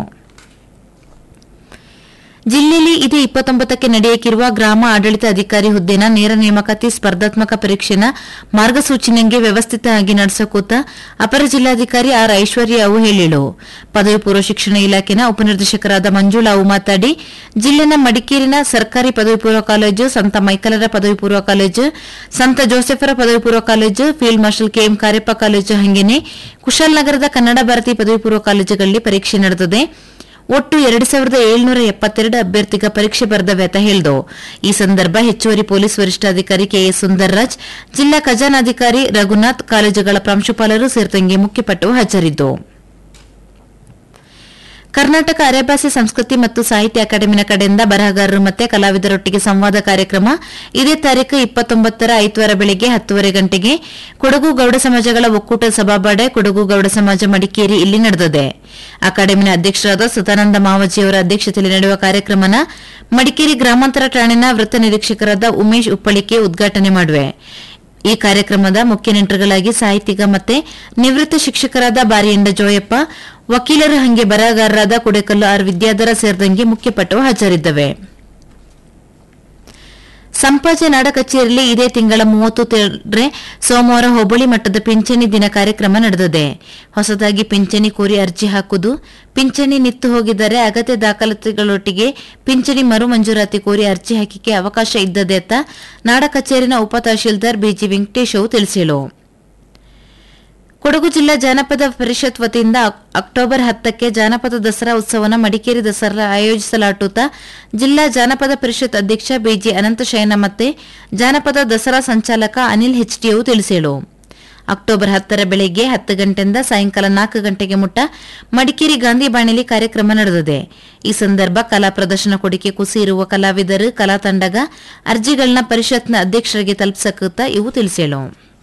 ಜಿಲ್ಲೆಯಲ್ಲಿ ಇದೇ ಇಪ್ಪತ್ತೊಂಬತ್ತಕ್ಕೆ ನಡೆಯಕಿರುವ ಗ್ರಾಮ ಆಡಳಿತ ಅಧಿಕಾರಿ ಹುದ್ದೆನ ನೇರ ನೇಮಕಾತಿ ಸ್ಪರ್ಧಾತ್ಮಕ ಪರೀಕ್ಷೆನ ಮಾರ್ಗಸೂಚಿನಂಗೆ ವ್ಯವಸ್ಥಿತವಾಗಿ ನಡೆಸಕೂತ ಅಪರ ಜಿಲ್ಲಾಧಿಕಾರಿ ಆರ್ ಐಶ್ವರ್ಯ ಅವು ಹೇಳಿಳು ಪದವಿ ಪೂರ್ವ ಶಿಕ್ಷಣ ಇಲಾಖೆನ ಉಪನಿರ್ದೇಶಕರಾದ ಮಂಜುಳಾ ಅವು ಮಾತಾಡಿ ಜಿಲ್ಲೆನ ಮಡಿಕೇರಿನ ಸರ್ಕಾರಿ ಪದವಿ ಪೂರ್ವ ಕಾಲೇಜು ಸಂತ ಮೈಕಲರ ಪದವಿ ಪೂರ್ವ ಕಾಲೇಜು ಸಂತ ಜೋಸೆಫರ ಪದವಿ ಪೂರ್ವ college field marshal KM Cariappa college ಹಂಗೇನೆ ಕುಶಾಲನಗರದ ಕನ್ನಡ ಭಾರತಿ ಪದವಿ ಪೂರ್ವ ಕಾಲೇಜುಗಳಲ್ಲಿ ಪರೀಕ್ಷೆ ನಡೆದಿದೆ ಒಟ್ಟು ಎರಡು ಸಾವಿರದ ಏಳ್ನೂರ ಎಪ್ಪತ್ತೆರಡು ಅಭ್ಯರ್ಥಿಗ ಪರೀಕ್ಷೆ ಬರೆದವೆ ಅಂತ ಹೇಳಿದು ಈ ಸಂದರ್ಭ ಹೆಚ್ಚುವರಿ ಪೊಲೀಸ್ ವರಿಷ್ಠಾಧಿಕಾರಿ ಕೆಎಸ್ ಸುಂದರ್ರಾಜ್ ಜಿಲ್ಲಾ ಖಜಾನಾಧಿಕಾರಿ ರಘುನಾಥ್ ಕಾಲೇಜುಗಳ ಪ್ರಾಂಶುಪಾಲರು ಸೇರಿದಂಗೆ ಮುಖ್ಯಪಟ್ಟು ಹಾಜರಿದ್ದು ಕರ್ನಾಟಕ ಅರೆಭಾಷೆ ಸಂಸ್ಕೃತಿ ಮತ್ತು ಸಾಹಿತ್ಯ ಅಕಾಡೆಮಿನ ಕಡೆಯಿಂದ ಬರಹಗಾರರು ಮತ್ತೆ ಕಲಾವಿದರೊಟ್ಟಿಗೆ ಸಂವಾದ ಕಾರ್ಯಕ್ರಮ ಇದೇ ತಾರೀಕು ಇಪ್ಪತ್ತೊಂಬತ್ತರ ಐತವಾರ ಬೆಳಗ್ಗೆ ಹತ್ತುವರೆ ಗಂಟೆಗೆ ಕೊಡಗು ಗೌಡ ಸಮಾಜಗಳ ಒಕ್ಕೂಟ ಸಭಾಬಾಡೆ ಕೊಡಗು ಗೌಡ ಸಮಾಜ ಮಡಿಕೇರಿ ಇಲ್ಲಿ ನಡೆದಿದೆ ಅಕಾಡೆಮಿನ ಅಧ್ಯಕ್ಷರಾದ ಸದಾನಂದ ಮಾವಜಿಯವರ ಅಧ್ಯಕ್ಷತೆಯಲ್ಲಿ ನಡೆಯುವ ಕಾರ್ಯಕ್ರಮನ ಮಡಿಕೇರಿ ಗ್ರಾಮಾಂತರ ಠಾಣೆನ ವೃತ್ತ ನಿರೀಕ್ಷಕರಾದ ಉಮೇಶ್ ಉಪ್ಪಳಿಕೆ ಉದ್ಘಾಟನೆ ಮಾಡುವೆ ಈ ಕಾರ್ಯಕ್ರಮದ ಮುಖ್ಯ ನೆಂಟರುಗಳಾಗಿ ಸಾಹಿತಿಗ ಮತ್ತೆ ನಿವೃತ್ತ ಶಿಕ್ಷಕರಾದ ಬಾರಿಯಂಡ ಜೋಯಪ್ಪ ವಕೀಲರು ಹಂಗೆ ಬರಹಗಾರರಾದ ಕುಡೆಕಲ್ಲು ಆರ್ ವಿದ್ಯಾಧರ ಸೇರಿದಂಗೆ ಮುಖ್ಯಪಟ್ಟವು ಹಾಜರಿದ್ದವೆ ಸಂಪಾಜೆ ನಾಡ ಕಚೇರಿಯಲ್ಲಿ ಇದೇ ತಿಂಗಳ ಮೂವತ್ತು ತೆರೆ ಸೋಮವಾರ ಹೋಬಳಿ ಮಟ್ಟದ ಪಿಂಚಣಿ ದಿನ ಕಾರ್ಯಕ್ರಮ ನಡೆದಿದೆ ಹೊಸದಾಗಿ ಪಿಂಚಣಿ ಕೋರಿ ಅರ್ಜಿ ಹಾಕುವುದು ಪಿಂಚಣಿ ನಿತ್ತು ಹೋಗಿದ್ದರೆ ಅಗತ್ಯ ದಾಖಲಾತಿಗಳೊಟ್ಟಿಗೆ ಪಿಂಚಣಿ ಮರು ಮಂಜೂರಾತಿ ಕೋರಿ ಅರ್ಜಿ ಹಾಕಿಕೆ ಅವಕಾಶ ಇದ್ದದೆ ಅಂತ ನಾಡ ಕಚೇರಿನ ಉಪ ತಹಶೀಲ್ದಾರ್ ಬಿಜಿ ವೆಂಕಟೇಶ್ ಅವು ತಿಳಿಸಿದರು ಕೊಡಗು ಜಿಲ್ಲಾ ಜಾನಪದ ಪರಿಷತ್ ವತಿಯಿಂದ ಅಕ್- ಅಕ್ಟೋಬರ್ ಹತ್ತಕ್ಕೆ ಜಾನಪದ ದಸರಾ ಉತ್ಸವನ ಮಡಿಕೇರಿ ದಸರಾ ಆಯೋಜಿಸಲಾಟುತ್ತಾ ಜಿಲ್ಲಾ ಜಾನಪದ ಪರಿಷತ್ ಅಧ್ಯಕ್ಷ ಬಿಜಿ ಅನಂತಶಯನ ಮತ್ತೆ ಜಾನಪದ ದಸರಾ ಸಂಚಾಲಕ ಅನಿಲ್ ಹೆಚ್ಟಿಯು ತಿಳಿಸಿದರು ಅಕ್ಟೋಬರ್ ಹತ್ತರ ಬೆಳಗ್ಗೆ ಹತ್ತು ಗಂಟೆಯಿಂದ ಸಾಯಂಕಾಲ ನಾಲ್ಕು ಗಂಟೆಗೆ ಮುಟ್ಟ ಮಡಿಕೇರಿ ಗಾಂಧಿ ಬಾಣಿಲಿ ಕಾರ್ಯಕ್ರಮ ನಡೆದಿದೆ ಈ ಸಂದರ್ಭ ಕಲಾ ಪ್ರದರ್ಶನ ಕೊಡಿಕೆ ಕುಸಿ ಇರುವ ಕಲಾವಿದರು ಕಲಾ ತಂಡಗ ಅರ್ಜಿಗಳನ್ನ ಪರಿಷತ್ನ ಅಧ್ಯಕ್ಷರಿಗೆ ತಲುಪಿಸಕುತ್ತಾ ಇವು ತಿಳಿಸಿದರು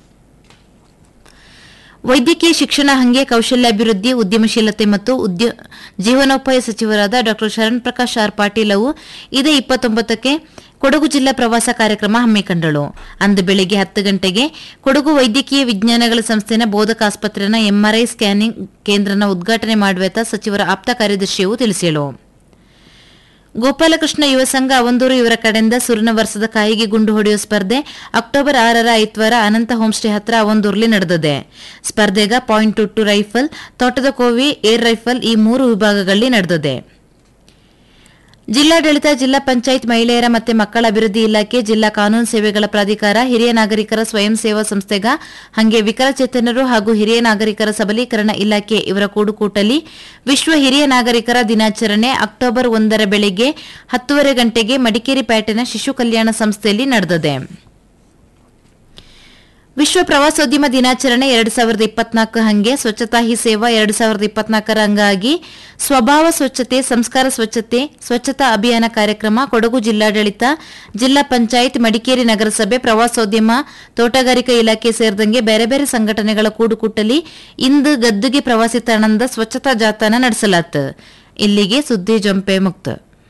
ವೈದ್ಯಕೀಯ ಶಿಕ್ಷಣ ಹಂಗೆ ಕೌಶಲ್ಯಾಭಿವೃದ್ಧಿ ಉದ್ಯಮಶೀಲತೆ ಮತ್ತು ಉದ್ಯ ಜೀವನೋಪಾಯ ಸಚಿವರಾದ ಡಾ ಶರಣ್ ಪ್ರಕಾಶ್ ಆರ್ ಪಾಟೀಲ್ ಅವು ಇದೇ ಇಪ್ಪತ್ತೊಂಬತ್ತಕ್ಕೆ ಕೊಡಗು ಜಿಲ್ಲಾ ಪ್ರವಾಸ ಕಾರ್ಯಕ್ರಮ ಹಮ್ಮಿಕೊಂಡಳು ಅಂದು ಬೆಳಿಗ್ಗೆ ಹತ್ತು ಗಂಟೆಗೆ ಕೊಡಗು ವೈದ್ಯಕೀಯ ವಿಜ್ಞಾನಗಳ ಸಂಸ್ಥೆನ ಬೋಧಕ ಆಸ್ಪತ್ರೆನ ಎಂಆರ್ಐ ಸ್ಕ್ಯಾನಿಂಗ್ ಕೇಂದ್ರನ ಉದ್ಘಾಟನೆ ಮಾಡುವೆತ ಸಚಿವರ ಆಪ್ತ ಕಾರ್ಯದರ್ಶಿಯು ತಿಳಿಸಿದರು ಗೋಪಾಲಕೃಷ್ಣ ಯುವ ಸಂಘ ಅವಂದೂರು ಇವರ ಕಡೆಯಿಂದ ಸುರಿನ ವರ್ಷದ ಕಾಯಿಗೆ ಗುಂಡು ಹೊಡೆಯುವ ಸ್ಪರ್ಧೆ ಅಕ್ಟೋಬರ್ ಆರರ ಐತ್ವಾರ ಅನಂತ ಹೋಮ್ಸ್ಟೇ ಹತ್ರ ಅವೊಂದೂರ್ಲಿ ನಡೆದಿದೆ ಸ್ಪರ್ಧೆಗ ಪಾಯಿಂಟ್ ಟು ಟು ರೈಫಲ್ ತೋಟದ ಕೋವಿ ಏರ್ ರೈಫಲ್ ಈ ಮೂರು ವಿಭಾಗಗಳಲ್ಲಿ ನಡೆದಿದೆ ಜಿಲ್ಲಾಡಳಿತ ಜಿಲ್ಲಾ ಪಂಚಾಯತ್ ಮಹಿಳೆಯರ ಮತ್ತು ಮಕ್ಕಳ ಅಭಿವೃದ್ಧಿ ಇಲಾಖೆ ಜಿಲ್ಲಾ ಕಾನೂನು ಸೇವೆಗಳ ಪ್ರಾಧಿಕಾರ ಹಿರಿಯ ನಾಗರಿಕರ ಸ್ವಯಂ ಸೇವಾ ಸಂಸ್ಥೆಗ ಹಂಗೆ ವಿಕಲಚೇತನರು ಹಾಗೂ ಹಿರಿಯ ನಾಗರಿಕರ ಸಬಲೀಕರಣ ಇಲಾಖೆ ಇವರ ಕೂಡುಕೂಟಲಿ ವಿಶ್ವ ಹಿರಿಯ ನಾಗರಿಕರ ದಿನಾಚರಣೆ ಅಕ್ಟೋಬರ್ ಒಂದರ ಬೆಳಗ್ಗೆ ಹತ್ತುವರೆ ಗಂಟೆಗೆ ಮಡಿಕೇರಿ ಪೇಟೆನ ಶಿಶು ಕಲ್ಯಾಣ ಸಂಸ್ಥೆಯಲ್ಲಿ ನಡೆದಿದೆ ವಿಶ್ವ ಪ್ರವಾಸೋದ್ಯಮ ದಿನಾಚರಣೆ ಎರಡು ಸಾವಿರದ ಇಪ್ಪತ್ನಾಲ್ಕು ಹಂಗೆ ಸ್ವಚ್ಛತಾ ಹಿ ಸೇವಾ ಎರಡು ಸಾವಿರದ ಇಪ್ಪತ್ನಾಲ್ಕರ ಅಂಗಾಗಿ ಸ್ವಭಾವ ಸ್ವಚ್ಛತೆ ಸಂಸ್ಕಾರ ಸ್ವಚ್ಛತೆ ಸ್ವಚ್ಛತಾ ಅಭಿಯಾನ ಕಾರ್ಯಕ್ರಮ ಕೊಡಗು ಜಿಲ್ಲಾಡಳಿತ ಜಿಲ್ಲಾ ಪಂಚಾಯತ್ ಮಡಿಕೇರಿ ನಗರಸಭೆ ಪ್ರವಾಸೋದ್ಯಮ ತೋಟಗಾರಿಕಾ ಇಲಾಖೆ ಸೇರಿದಂಗೆ ಬೇರೆ ಬೇರೆ ಸಂಘಟನೆಗಳ ಕೂಡುಕುಟ್ಟಲಿ ಇಂದು ಗದ್ದುಗೆ ಪ್ರವಾಸಿ ತಾಣದ ಸ್ವಚ್ಛತಾ ಜಾಥಾನ ನಡೆಸಲಾತು ಇಲ್ಲಿಗೆ ಸುದ್ದಿ ಜಂಪೆ ಮುಕ್ತ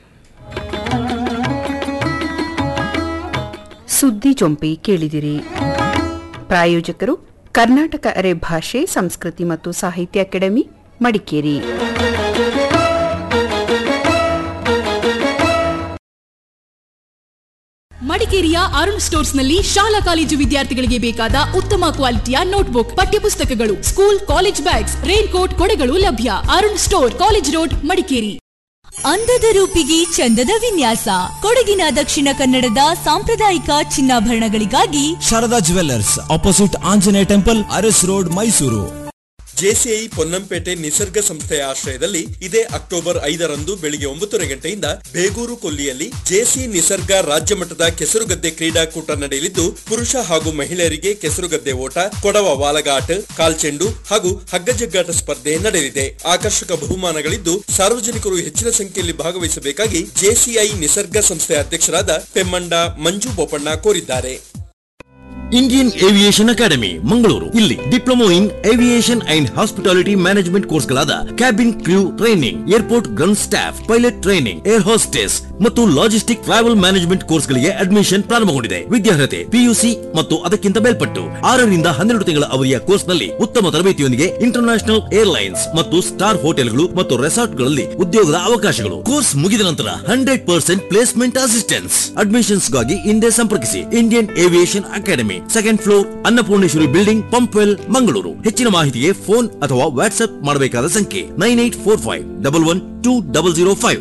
ಸುದ್ದಿ ಜೊಂಪಿ ಕೇಳಿದಿರಿ ಪ್ರಾಯೋಜಕರು ಕರ್ನಾಟಕ ಅರೆ ಭಾಷೆ ಸಂಸ್ಕೃತಿ ಮತ್ತು ಸಾಹಿತ್ಯ ಅಕಾಡೆಮಿ ಮಡಿಕೇರಿ ಮಡಿಕೇರಿಯ ಅರುಣ್ ಸ್ಟೋರ್ಸ್ನಲ್ಲಿ ಶಾಲಾ ಕಾಲೇಜು ವಿದ್ಯಾರ್ಥಿಗಳಿಗೆ ಬೇಕಾದ ಉತ್ತಮ ಕ್ವಾಲಿಟಿಯ ನೋಟ್ಬುಕ್ ಪಠ್ಯಪುಸ್ತಕಗಳು school college bags rain coat ಕೊಡೆಗಳು ಲಭ್ಯ Arun store college road Madikeri ಅಂದದ ರೂಪಿಗೆ ಚಂದದ ವಿನ್ಯಾಸ ಕೊಡಗಿನ ದಕ್ಷಿಣ ಕನ್ನಡದ ಸಾಂಪ್ರದಾಯಿಕ ಚಿನ್ನಾಭರಣಗಳಿಗಾಗಿ Sharada jewellers opposite Anjaneya temple Aras road Mysuru JCI Ponnampet Nisarga ಸಂಸ್ಥೆಯ ಆಶ್ರಯದಲ್ಲಿ ಇದೇ ಅಕ್ಟೋಬರ್ ಐದರಂದು ಬೆಳಿಗ್ಗೆ ಒಂಬತ್ತುವರೆ ಗಂಟೆಯಿಂದ ಬೇಗೂರು ಕೊಲ್ಲಿಯಲ್ಲಿ ಜೆಸಿ ನಿಸರ್ಗ ರಾಜ್ಯ ಮಟ್ಟದ ಕೆಸರುಗದ್ದೆ ಕ್ರೀಡಾಕೂಟ ನಡೆಯಲಿದ್ದು ಪುರುಷ ಹಾಗೂ ಮಹಿಳೆಯರಿಗೆ ಕೆಸರುಗದ್ದೆ ಓಟ ಕೊಡವ ವಾಲಗಾಟ ಕಾಲ್ಚೆಂಡು ಹಾಗೂ ಹಗ್ಗಜಗ್ಗಾಟ ಸ್ಪರ್ಧೆ ನಡೆಯಲಿದೆ ಆಕರ್ಷಕ ಬಹುಮಾನಗಳಿದ್ದು ಸಾರ್ವಜನಿಕರು ಹೆಚ್ಚಿನ ಸಂಖ್ಯೆಯಲ್ಲಿ ಭಾಗವಹಿಸಬೇಕಾಗಿ ಜೆಸಿಐ ನಿಸರ್ಗ ಸಂಸ್ಥೆಯ ಅಧ್ಯಕ್ಷರಾದ ಪೆಮ್ಮಂಡ ಮಂಜು ಬೋಪಣ್ಣ ಕೋರಿದ್ದಾರೆ ಇಂಡಿಯನ್ ಏವಿಯೇಷನ್ ಅಕಾಡೆಮಿ ಮಂಗಳೂರು ಇಲ್ಲಿ diploma in aviation and hospitality management ಕೋರ್ಸ್ಗಳಾದ cabin crew training airport ground staff pilot training air hostess ಮತ್ತು ಲಾಜಿಸ್ಟಿಕ್ ಟ್ರಾವೆಲ್ ಮ್ಯಾನೇಜ್ಮೆಂಟ್ ಕೋರ್ಸ್ಗಳಿಗೆ ಅಡ್ಮಿಷನ್ ಪ್ರಾರಂಭಗೊಂಡಿದೆ ವಿದ್ಯಾರ್ಹತೆ ಪಿಯುಸಿ ಮತ್ತು ಅದಕ್ಕಿಂತ ಮೇಲ್ಪಟ್ಟು ಆರರಿಂದ ಹನ್ನೆರಡು ತಿಂಗಳ ಅವಧಿಯ ಕೋರ್ಸ್ನಲ್ಲಿ ಉತ್ತಮ ತರಬೇತಿಯೊಂದಿಗೆ ಇಂಟರ್ನ್ಯಾಷನಲ್ ಏರ್ಲೈನ್ಸ್ ಮತ್ತು ಸ್ಟಾರ್ ಹೋಟೆಲ್ಗಳು ಮತ್ತು ರೆಸಾರ್ಟ್ಗಳಲ್ಲಿ ಉದ್ಯೋಗದ ಅವಕಾಶಗಳು ಕೋರ್ಸ್ ಮುಗಿದ ನಂತರ ಹಂಡ್ರೆಡ್ ಪರ್ಸೆಂಟ್ ಪ್ಲೇಸ್ಮೆಂಟ್ ಅಸಿಸ್ಟೆನ್ಸ್ ಅಡ್ಮಿಷನ್ಸ್ಗಾಗಿ ಹಿಂದೆ ಸಂಪರ್ಕಿಸಿ Indian aviation academy second floor Annapoorneshwari building Pumpwell Mangaluru ಹೆಚ್ಚಿನ ಮಾಹಿತಿಗೆ ಫೋನ್ ಅಥವಾ ವಾಟ್ಸ್ಆಪ್ ಮಾಡಬೇಕಾದ ಸಂಖ್ಯೆ nine eight four five double one two double zero five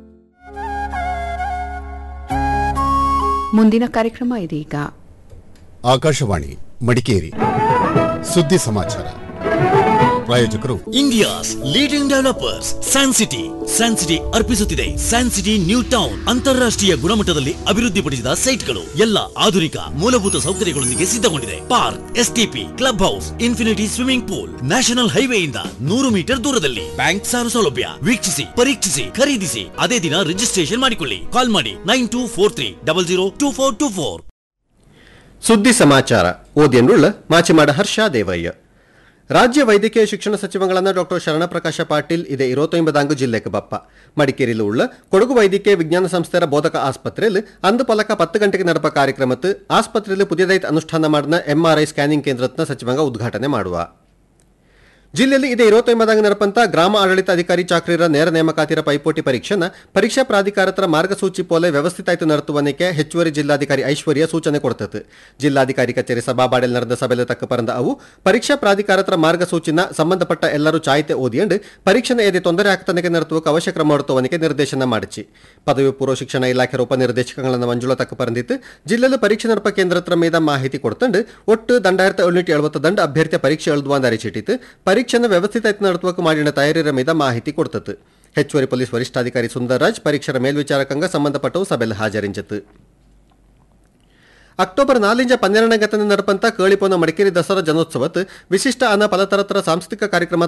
ಮುಂದಿನ ಕಾರ್ಯಕ್ರಮ ಇದೀಗ ಆಕಾಶವಾಣಿ ಮಡಿಕೇರಿ ಸುದ್ದಿ ಸಮಾಚಾರ ಪ್ರಾಯೋಜಕರು India's leading developers San city San city ಅರ್ಪಿಸುತ್ತಿದೆ ಸ್ಯಾನ್ ಸಿಟಿ ನ್ಯೂ ಟೌನ್ ಅಂತಾರಾಷ್ಟ್ರೀಯ ಗುಣಮಟ್ಟದಲ್ಲಿ ಅಭಿವೃದ್ಧಿಪಡಿಸಿದ ಸೈಟ್ಗಳು ಎಲ್ಲ ಆಧುನಿಕ ಮೂಲಭೂತ ಸೌಕರ್ಯಗಳೊಂದಿಗೆ ಸಿದ್ಧಗೊಂಡಿದೆ park STP club house infinity swimming pool national ಹೈವೇಯಿಂದ ನೂರು ಮೀಟರ್ ದೂರದಲ್ಲಿ ಬ್ಯಾಂಕ್ ಸಾಲ ಸೌಲಭ್ಯ ವೀಕ್ಷಿಸಿ ಪರೀಕ್ಷಿಸಿ ಖರೀದಿಸಿ ಅದೇ ದಿನ ರಿಜಿಸ್ಟ್ರೇಷನ್ ಮಾಡಿಕೊಳ್ಳಿ ಕಾಲ್ ಮಾಡಿ nine two four three double zero two four two four ಸುದ್ದಿ ಸಮಾಚಾರ ಓದಿಯನ್ನುಳ್ಳ ಮಾಚಿಮಾಡ ಹರ್ಷ ದೇವಯ್ಯ ರಾಜ್ಯ ವೈದ್ಯಕೀಯ ಶಿಕ್ಷಣ ಸಚಿವಗಳಾன ಡಾಕ್ಟರ್ ಶರಣಪ್ರಕಾಶ ಪಾಟೀಲ್ ಇದೇ ഇരുപത്തൊമ്പതാങ്ക് ജില്ലക്ക് ബപ്പ മടിക്കേരിയിലുള്ള കൊടകു വൈദ്യകീയ വിജ്ഞാന സംസ്ഥയുടെ ബോധക ആസ്പത്രിയിൽ അന്ന് പലക പത്ത് ಗಂಟೆಗೆ നടപ്പ ಕಾರ್ಯಕ್ರಮത്ത് ಆಸ್ಪತ್ರೆಯಲ್ಲಿ ಪುದಿಯದಾಯ್ತು ಅನುಷ್ಠಾನ ಮಾಡಿದ ಎಂಆರ್ಐ ಸ್ಕ್ಯಾನಿಂಗ್ ಕೇಂದ್ರತ್ನ ಸಚಿವಂಗ ಉದ್ಘಾಟನೆ ಮಾಡುವ ಜಿಲ್ಲೆಯಲ್ಲಿ ಇದೇ ഇരുപത്തൊമ്പതാങ്ക് നടപ്പಂತ ಗ್ರಾಮ ಆಡಳಿತ ಅಧಿಕಾರಿ ಚಾಕ್ರಿರ ನೇರ ನೇಮಕಾತಿರ ಪೈಪೋಟಿ ಪರೀಕ್ಷೆನ ಪರೀಕ್ಷಾ ಪ್ರಾಧಿಕಾರತರ ಮಾರ್ಗಸೂಚಿ ಪೋಲೆ ವ್ಯವಸ್ಥಿತಾಯ್ತು ನಡೆಸುವನಿಕೆ ಹೆಚ್ಚುವರಿ ಜಿಲ್ಲಾಧಿಕಾರಿ ಐಶ್ವರ್ಯ ಸೂಚನೆ ಕೊಡ್ತದೆ ಜಿಲ್ಲಾಧಿಕಾರಿ ಕಚೇರಿ ಸಭಾಬಾಡೆಲ್ ನಡೆದ ಸಭೆಯಲ್ಲಿ ತಕ್ಕ ಪರಂದ ಅವು ಪರೀಕ್ಷಾ ಪ್ರಾಧಿಕಾರತರ ಮಾರ್ಗಸೂಚಿನ ಸಂಬಂಧಪಟ್ಟ ಎಲ್ಲರೂ ಚಾಯ್ತೆ ಓದಿಯಂಡು ಪರೀಕ್ಷೆನ ಏದೇ ತೊಂದರೆ ಆಗ್ತನಕ್ಕೆ ನಡೆಸುವಕ್ಕೆ ಅವಶ್ಯ ಕ್ರಮ ಮಾಡುತ್ತವನಿಗೆ ನಿರ್ದೇಶನ ಮಾಡಿಸಿ ಪದವಿ ಪೂರ್ವ ಶಿಕ್ಷಣ ಇಲಾಖೆ ಉಪನಿರ್ದೇಶಕಗಳನ್ನ ಮಂಜುಳಾ ತಕ್ಕ ಪರಂದಿತ್ತು ಜಿಲ್ಲೆಯಲ್ಲಿ ಪರೀಕ್ಷೆ ನಡಪ ಕೇಂದ್ರತ್ರ ಮೇದ ಮಾಹಿತಿ ಕೊಡ್ತಂಡು ಒಟ್ಟು ದಂಡಾಯಿರത്തി ಎಳ್ನೂറ്റി ಎಳುವತ್ತು ದಂಡ ಅಭ್ಯರ್ಥಿ ಪರೀಕ್ಷೆ ಎಳ್ದುವ ಅಂತ ಅರಿಚಿಟ್ಟಿತ್ತು ಪರೀಕ್ಷೆನ ವ್ಯವಸ್ಥಿತ ನಡೆಸುವಕ್ಕೆ ಮಾಡಿನ ತಯಾರಿರ మీద ಮಾಹಿತಿ ಕೊಡ್ತತ್ತು ಹೆಚ್ಚುವರಿ ಪೊಲೀಸ್ ವರಿಷ್ಠಾಧಿಕಾರಿ ಸುಂದರ್ರಾಜ್ ಪರೀಕ್ಷರ ಮೇಲ್ವಿಚಾರಕಂಗ ಸಂಬಂಧಪಟ್ಟವು ಸಭೆಯಲ್ಲಿ ಹಾಜರಿಂಚತ್ತು ಅಕ್ಟೋಬರ್ ನಾಲಿಂಜ ಪನ್ನೆರಡನೇ ಗತನೆ ನಡಪಂತ ಕೇಳಿಪೋನ ಮಡಿಕೇರಿ ದಸರಾ ಜನೋತ್ಸವತ್ ವಿಶಿಷ್ಟ ಅನ ಫಲತರತರ ಸಾಂಸ್ಕೃತಿಕ ಕಾರ್ಯಕ್ರಮ